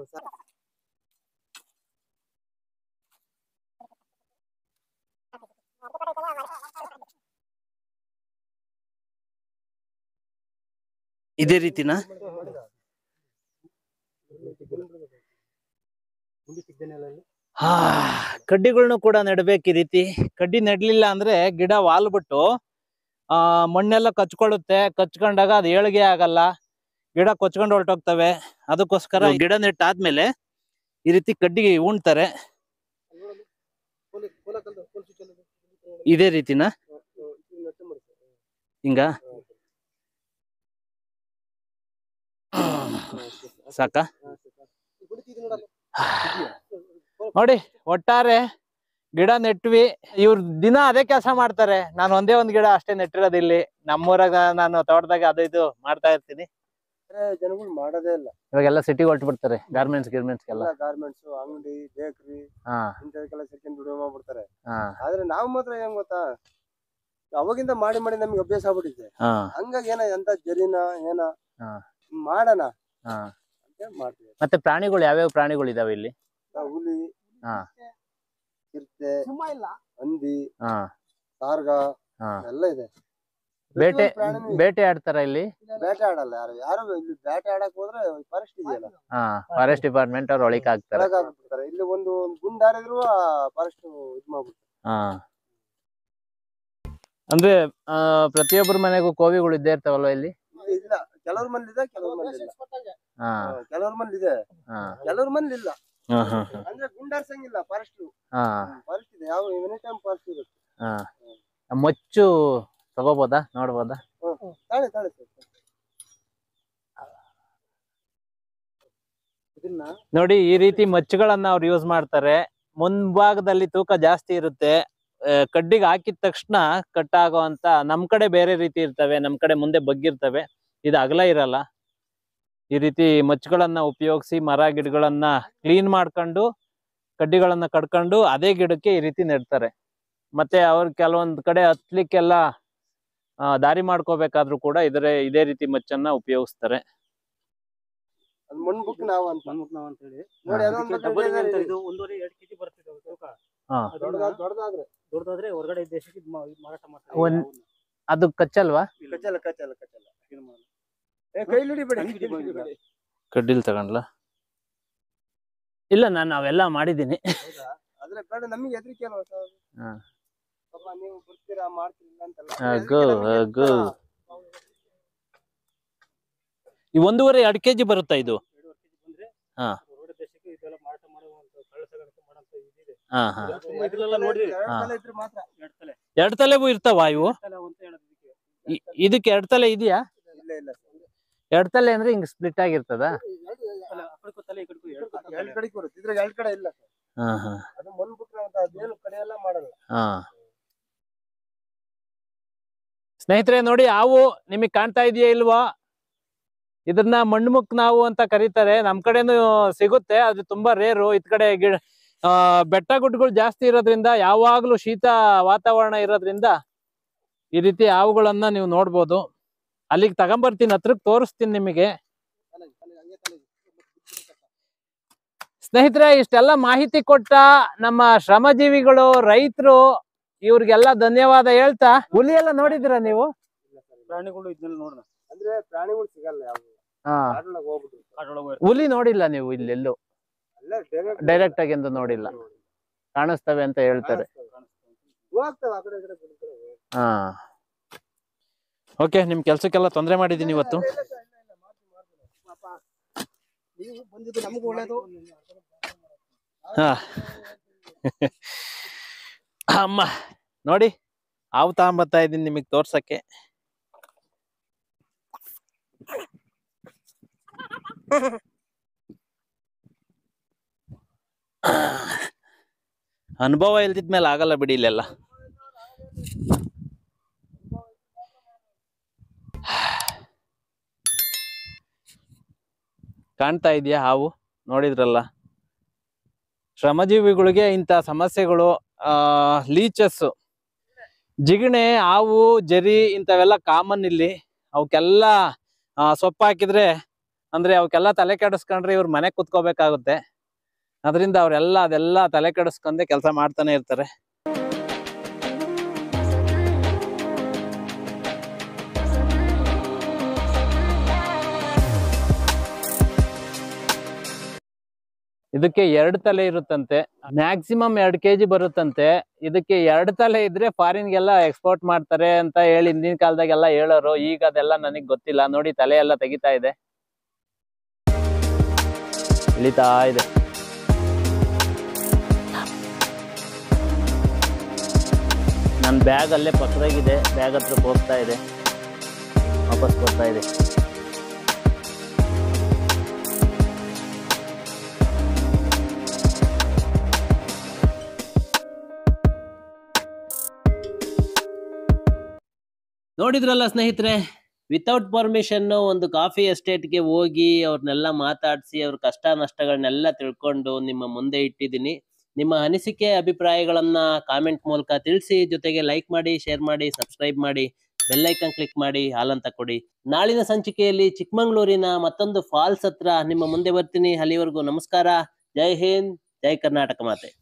ಇದೇ ರೀತಿನಾ ಹಾ ಕಡ್ಡಿಗಳ್ನು ಕೂಡ ನೆಡ್ಬೇಕು ಈ ರೀತಿ ಕಡ್ಡಿ ನೆಡ್ಲಿಲ್ಲ ಅಂದ್ರೆ ಗಿಡ ವಾಲ್ಬಿಟ್ಟು ಆ ಮಣ್ಣೆಲ್ಲ ಕಚ್ಕೊಳ್ಳುತ್ತೆ ಕಚ್ಕೊಂಡಾಗ ಅದು ಏಳ್ಗೆ ಆಗಲ್ಲ ಗಿಡ ಕೊಚ್ಕೊಂಡು ಹೊರಟೋಗ್ತವೆ ಅದಕ್ಕೋಸ್ಕರ ಗಿಡ ನೆಟ್ಟಾದ್ಮೇಲೆ ಈ ರೀತಿ ಕಡ್ಡಿ ಉಣ್ತಾರೆ ಇದೇ ರೀತಿನ ಹಿಂಗ ಸಾಕ ನೋಡಿ ಒಟ್ಟಾರೆ ಗಿಡ ನೆಟ್ವಿ ಇವ್ರ ದಿನ ಅದೇ ಕೆಲಸ ಮಾಡ್ತಾರೆ ನಾನು ಒಂದೇ ಒಂದ್ ಗಿಡ ಅಷ್ಟೇ ನೆಟ್ಟಿರೋದು ಇಲ್ಲಿ ನಮ್ಮೂರಾಗ ನಾನು ತೋಟದಾಗ ಅದು ಇದು ಮಾಡ್ತಾ ಇರ್ತೀನಿ ಜನಗಳು ಮಾಡೋದೇ ಇಲ್ಲ ಇವಾಗೆಲ್ಲ ಸಿಟಿಗೆ ಹೊರಟು ಬಿಡ್ತಾರೆ ಗಾರ್ಮೆಂಟ್ಸ್ ಗಿರ್ಮೆಂಟ್ಸ್ ಎಲ್ಲ ಎಲ್ಲ ಗಾರ್ಮೆಂಟ್ಸ್ ಅಂಗಡಿ ಬೇಕರಿ ಹಾ ಇಂಥದಕ್ಕೆಲ್ಲ ಸೇರ್ಕೊಂಡು ದುಡಿಮೆ ಮಾಡ್ಬಿಡ್ತಾರೆ ಹಾ ಆದ್ರೆ ನಾವು ಮಾತ್ರ ಏನ್ ಗೊತ್ತಾ ಅವಾಗಿಂದ ಮಾಡಿ ಮಾಡಿ ನಮ್ಗೆ ಅಭ್ಯಾಸ ಆಗ್ಬಿಟ್ಟಿದೆ ಹಾ ಹಂಗಾಗಿ ಏನ ಎಂತ ಜರಿನ ಏನ ಹಾ. ಮಾಡೋಣ ಹಾ ಅಂತ ಮಾಡ್ತೀವಿ ಮತ್ತೆ ಪ್ರಾಣಿಗಳು ಯಾವ್ಯಾವ ಪ್ರಾಣಿಗಳು ಇದಾವೆ ಇಲ್ಲಿ ನಾವು ಹುಲಿ ಹಾ. ಚಿರತೆ ಸುಮ್ಮ ಇಲ್ಲ ಹಂದಿ ಹಾ ಸಾರ್ಗ ಹಾ ಎಲ್ಲ ಇದೆ ಬೇಟೆ ಪ್ರತಿಯೊಂದು ಪ್ರಾಣಿನೂ ಇದೆ. ಬೇಟೆ ಆಡ್ತಾರ ಇಲ್ಲಿ ಬೇಟೆ ಆಡಲ್ಲ ಯಾರು ಯಾರು ಇಲ್ಲಿ ಬೇಟೆ ಆಡಕ್ ಹೋದ್ರೆ ಫಾರೆಸ್ಟ್ ಇದೆಯಲ್ಲ ಹಾ ಫಾರೆಸ್ಟ್ ಡಿಪಾರ್ಟ್ಮೆಂಟ್ ಅವ್ರು ಒಳಿಕ್ ಹಾಕ್ತಾರೆ ಕೆಳಗ್ ಹಾಕ್ಬಿಡ್ತಾರೆ ಇಲ್ಲಿ ಒಂದು ಗುಂಡ್ ಹಾರಿದ್ರು ಫಾರೆಸ್ಟ್ ಇದ್ ಮಾಡ್ಬಿಡ್ತಾರೆ ಹಾ ಅಂದ್ರೆ ಆ, ಪ್ರತಿಯೊಬ್ಬರ ಮನೆಗೂ ಕೋವಿಗಳು ಇದ್ದೇ ಇರ್ತಾವಲ್ವ ಇಲ್ಲಿ ಇಲ್ಲಿ ಇಲ್ಲ ಕೆಲವ್ರ ಮನೇಲಿ ಇದೆ ಕೆಲವ್ರ ಮನೇಲಿ ಇಲ್ಲ ಹಾ ಕೆಲವ್ರ ಮನೇಲಿ ಇದೆ ಹಾ ಕೆಲವ್ರ ಮನೇಲಿ ಇಲ್ಲ ಹಾ ಹಾ ಅಂದ್ರೆ ಗುಂಡಾರ್ಸಂಗಿಲ್ಲ ಫಾರೆಸ್ಟ್ ಹಾ ಫಾರೆಸ್ಟ್ ಇದೆ ಯಾವ ಎನಿ ಟೈಮ್ ಫಾರೆಸ್ಟ್ ಇರುತ್ತೆ ಹಾ ಮೊಚ್ಚು ತಗೋಬೋದಾ ನೋಡ್ಬೋದಾ ತಾಳೆ ತಾಳೆ ಸರ್ ಇದನ್ನ ನೋಡಿ ಈ ರೀತಿ ಮಚ್ಚುಗಳನ್ನ ಅವ್ರು ಯೂಸ್ ಮಾಡ್ತಾರೆ ಮುಂಭಾಗದಲ್ಲಿ ತೂಕ ಜಾಸ್ತಿ ಇರುತ್ತೆ ಆ, ಕಡ್ಡಿಗೆ ಹಾಕಿದ ತಕ್ಷಣ ಕಟ್ ಆಗೋ ಅಂತ ನಮ್ ಕಡೆ ಬೇರೆ ರೀತಿ ಇರ್ತವೆ ನಮ್ ಕಡೆ ಮುಂದೆ ಬಗ್ಗಿರ್ತವೆ ಇದು ಅಗಲ ಇರಲ್ಲ ಈ ರೀತಿ ಮಚ್ಚುಗಳನ್ನ ಉಪಯೋಗಿಸಿ ಮರ ಗಿಡಗಳನ್ನ ಕ್ಲೀನ್ ಮಾಡ್ಕೊಂಡು ಕಡ್ಡಿಗಳನ್ನ ಕಡ್ಕೊಂಡು ಅದೇ ಗಿಡಕ್ಕೆ ಈ ರೀತಿ ನೆಡ್ತಾರೆ ಮತ್ತೆ ಅವ್ರು ಕೆಲವೊಂದ್ ಕಡೆ ಹತ್ಲಿಕ್ಕೆಲ್ಲ ಆ, ದಾರಿ ಮಾಡ್ಕೋಬೇಕಾದ್ರೂ ಕೂಡ ಇದರ ಇದೇ ರೀತಿ ಮಚ್ಚನ್ನ ಉಪಯೋಗಿಸ್ತಾರೆ ಅದು ಮಣ್ಣು ಬುಕ್ ನಾವು ಅಂತ ಮನ್ಮುಖ್ ನಾವ್ ಅಂತ ಹೇಳಿ ನೋಡಿ ಅದೊಂದು ಅದಕ್ಕೆ ಡಬಲ್ ಇದೆ ಅಂತ ನೋಡಿ. ಇದು ಒಂದೂವರೆ ಎರಡು ಕೆಜಿ ಬರ್ತದೆ ಅದು ತೂಕ ಹಾ. ಅದನ್ನ ದೊಡ್ಡದಾದ್- ದೊಡ್ಡದಾದ್ರೆ ದೊಡ್ಡದಾದ್ರೆ ಹೊರಗಡೆ ದೇಶಕ್ಕೆ ಇದ್ ಮಾ- ಇದ್ ಮಾರಾಟ ಮಾಡ್ತಾರೆ ಒಂದ್- ಅದು ಕಚ್ಚಲ್ವಾ ಕಚ್ಚಲ್ಲ ಕಚ್ಚಲ್ಲ ಕಚ್ಚಲ್ಲ ಇದು ಮಾಡಲ್ಲ. ಏ ಕೈಲಿ ಹಿಡಿಬೇಡಿ ಕೈಲಿ ಹಿಡಿಬೇಡಿ. ಕಡ್ಡಿಲ್ ತಗೊಂಡ್ಲ ಇಲ್ಲ ನಾನು ಅವೆಲ್ಲ ಮಾಡಿದ್ದೀನಿ ಹೌದಾ ಆದ್ರೆ ಬೇಡ ನಮಗೆ ಹೆದರಿಕೆ ಅಲ್ವಾ ಸರ್ ಹಾ. ಪಾಪ ನೀವು ಬರ್ತೀರಾ ಮಾಡ್ತೀರಾ ಅಂತಲ್ಲ ಅಗ್ಗು, ಹೆದ್ರಿಕೆ ನಮ್ಗೆ ಅಗ್ಗು. ಅಂತ. ಈ ಒಂದೂವರೆ ಎರಡು ಕೆಜಿ ಬರುತ್ತಾ ಇದು ಎರಡೂವರೆ ಕೆಜಿ ಬಂದ್ರೆ ಹಾ. ಹೊರಗಡೆ ದೇಶಕ್ಕೆ ಇದೆಲ್ಲ ಮಾರಾಟ ಮಾಡುವಂತ ಕಳ್ಳ ಸಾಗಾಣಿಕೆ ಮಾಡುವಂತ ಇದಿದೆ ಹಾ ಹಾ ಅದು ತುಂಬಾ ಇದ್ರಲ್ಲೆಲ್ಲ ನೋಡಿದ್ರಿ ಎರಡು ಹಾ. ತಲೆ ಇದ್ರೆ ಮಾತ್ರ ಎರಡ್ ತಲೆ ಎರಡು ತಲೆಗೂ ಇರ್ತಾವ ಇವು ಎರಡ್ ತಲೆ ಅಂತ ಹೇಳೋದು ಇದಕ್ಕೆ ಇ- ಇದಕ್ಕೆ ಎರಡು ತಲೆ ಇದೆಯಾ ಇಲ್ಲ ಇಲ್ಲ ಸರ್ ಎರಡು ತಲೆ ಅಂದ್ರೆ ಹಿಂಗ್ ಸ್ಪ್ಲಿಟ್ ಆಗಿರ್ತದ ತಲೆ ಆ ಕಡೆಗೂ ತಲೆ ಈ ಕಡೆಗೂ ಎರಡು ತಲೆ. ಎರಡು ಕಡೆಗೆ ಬರುತ್ತೆ ಇದ್ರಾಗ ಎರಡು ಕಡೆ ಇಲ್ಲ ಸರ್ ಹಾ ಹಾ ಅದು ಮಣ್ಣು ಬುಕ್ ಅಂತ ಅದೇನು ಕಡೆ ಎಲ್ಲ ಮಾಡಲ್ಲ ಹಾ ಸ್ನೇಹಿತರೆ ನೋಡಿ ಹಾವು ನಿಮಗೆ ಕಾಣ್ತಾ ಇದೆಯಾ ಇಲ್ವಾ ಇದನ್ನ ಮಣ್ಮುಕ್ ನಾವು ಅಂತ ಕರೀತಾರೆ ನಮ್ ಕಡೆನೂ ಸಿಗುತ್ತೆ ಅದು ತುಂಬಾ ರೇರು ಇತ್ ಕಡೆ ಗಿಡ ಆ, ಬೆಟ್ಟ ಗುಡ್ಡಗಳು ಜಾಸ್ತಿ ಇರೋದ್ರಿಂದ ಯಾವಾಗ್ಲೂ ಶೀತ ವಾತಾವರಣ ಇರೋದ್ರಿಂದ ಈ ರೀತಿ ಹಾವುಗಳನ್ನ ನೀವು ನೋಡ್ಬೋದು ಅಲ್ಲಿಗೆ ತಗೊಂಬರ್ತೀನಿ ಹತ್ರಕ್ ತೋರಿಸ್ತೀನಿ ನಿಮಗೆ ಸ್ನೇಹಿತರೆ ಇಷ್ಟೆಲ್ಲ ಮಾಹಿತಿ ಕೊಟ್ಟ ನಮ್ಮ ಶ್ರಮಜೀವಿಗಳು ರೈತರು ಇವ್ರಿಗೆಲ್ಲ ಧನ್ಯವಾದ ಹೇಳ್ತಾ ಹುಲಿ ಎಲ್ಲ ನೋಡಿದಿರ ನೀವು ಪ್ರಾಣಿಗಳು ಇದನ್ನೆಲ್ಲ ನೋಡೋಣ ಅಂದ್ರೆ ಪ್ರಾಣಿಗಳು ಸಿಗಲ್ಲ ಯಾವ ಹಾ ಕಾಡೊಳಗೆ ಹೋಗ್ಬಿಟ್ಟು ಕಾಡೊಳಗೆ ಹುಲಿ ನೋಡಿಲ್ಲ ನೀವು ಇಲ್ಲೆಲ್ಲೂ ಅಲ್ಲ ಡೈರೆಕ್ಟ್ ಡೈರೆಕ್ಟ್ ಆಗಿ ಎಂದು ನೋಡಿಲ್ಲ ಕಾಣಿಸ್ತವೆ ಅಂತ ಹೇಳ್ತಾರೆ ಹೋಗ್ತವೆ ಆ ಕಡೆ ಈ ಕಡೆ ಬಿಡ್ತಾರೆ. ಹಾ ಓಕೆ ನಿಮ್ ಕೆಲ್ಸಕ್ಕೆಲ್ಲ ತೊಂದರೆ ಮಾಡಿದೀನಿ ಇವತ್ತು ಇಲ್ಲ, ಇಲ್ಲ, ಇಲ್ಲ, ಇಲ್ಲ, ಮಾಡ್ತೀನಿ, ಮಾಡ್ತೀನಿ. ಪಾಪ, ನೀವು ಬಂದಿದ್ದು ನಮಗೂ ಒಳ್ಳೇದು ಹಾ ಅಮ್ಮ ನೋಡಿ ಹಾವು ತಗೊಂಬತ್ತಾ ಇದೀನಿ ನಿಮಗ್ ತೋರ್ಸಕ್ಕೆ ಅನುಭವ ಇಲ್ದಿದ್ಮೇಲೆ ಆಗಲ್ಲ ಬಿಡಿ ಇಲ್ಲೆಲ್ಲ ಕಾಣ್ತಾ ಇದೆಯಾ ಹಾವು ನೋಡಿದ್ರಲ್ಲ ಶ್ರಮಜೀವಿಗಳಿಗೆ ಇಂಥ ಸಮಸ್ಯೆಗಳು ಆ ಲೀಚಸ್ ಜಿಗಣೆ ಹಾವು ಜರಿ ಇಂಥವೆಲ್ಲ ಕಾಮನ್ ಇಲ್ಲಿ ಅವಕ್ಕೆಲ್ಲ ಆ, ಸೊಪ್ಪು ಹಾಕಿದ್ರೆ ಅಂದ್ರೆ ಅವಕ್ಕೆಲ್ಲ ತಲೆ ಕೆಡಿಸ್ಕೊಂಡ್ರೆ ಇವ್ರ ಮನೆ ಕುತ್ಕೋಬೇಕಾಗುತ್ತೆ ಅದರಿಂದ ಅವರೆಲ್ಲ ಅದೆಲ್ಲ ತಲೆ ಕೆಡಿಸ್ಕೊಂಡೆ ಕೆಲಸ ಮಾಡ್ತಾನೆ ಇರ್ತಾರೆ ಇದಕ್ಕೆ ಎರಡು ತಲೆ ಇರುತ್ತಂತೆ ಮ್ಯಾಕ್ಸಿಮಮ್ ಎರಡು ಕೆಜಿ ಬರುತ್ತಂತೆ ಇದಕ್ಕೆ ಎರಡು ತಲೆ ಇದ್ರೆ ಫಾರಿನ್ಗೆಲ್ಲ ಎಕ್ಸ್ಪೋರ್ಟ್ ಮಾಡ್ತಾರೆ ಅಂತ ಹೇಳಿ ಹಿಂದಿನ ಕಾಲದಾಗೆಲ್ಲ ಹೇಳೋರು ಈಗ ಅದೆಲ್ಲ ನನಗೆ ಗೊತ್ತಿಲ್ಲ ನೋಡಿ ತಲೆ ಎಲ್ಲ ತೆಗಿತಾ ಇದೆ ಇಳಿತಾ ಇದೆ ನನ್ನ ಬ್ಯಾಗ್ ಅಲ್ಲೇ ಪಕ್ಕದಾಗಿದೆ ಬ್ಯಾಗ್ ಹತ್ರಕ್ಕೆ ಹೋಗ್ತಾ ಇದೆ ವಾಪಸ್ ಬರ್ತಾ ಇದೆ ನೋಡಿದ್ರಲ್ಲ ಸ್ನೇಹಿತರೆ ವಿತೌಟ್ ಪರ್ಮಿಷನ್ ಒಂದು ಕಾಫಿ ಎಸ್ಟೇಟ್ಗೆ ಹೋಗಿ ಅವ್ರನ್ನೆಲ್ಲ ಮಾತಾಡಿಸಿ ಅವ್ರ ಕಷ್ಟ ನಷ್ಟಗಳನ್ನೆಲ್ಲ ತಿಳ್ಕೊಂಡು ನಿಮ್ಮ ಮುಂದೆ ಇಟ್ಟಿದ್ದೀನಿ ನಿಮ್ಮ ಅನಿಸಿಕೆ ಅಭಿಪ್ರಾಯಗಳನ್ನ ಕಾಮೆಂಟ್ ಮೂಲಕ ತಿಳಿಸಿ ಜೊತೆಗೆ ಲೈಕ್ ಮಾಡಿ ಶೇರ್ ಮಾಡಿ ಸಬ್ಸ್ಕ್ರೈಬ್ ಮಾಡಿ ಬೆಲ್ ಐಕನ್ ಕ್ಲಿಕ್ ಮಾಡಿ ಹಾಲಂತ ಕೊಡಿ ನಾಳಿನ ಸಂಚಿಕೆಯಲ್ಲಿ ಚಿಕ್ಕಮಂಗ್ಳೂರಿನ ಮತ್ತೊಂದು ಫಾಲ್ಸ್ ಹತ್ರ ನಿಮ್ಮ ಮುಂದೆ ಬರ್ತೀನಿ ಅಲ್ಲಿವರೆಗೂ ನಮಸ್ಕಾರ ಜೈ ಹಿಂದ್ ಜೈ ಕರ್ನಾಟಕ ಮಾತೆ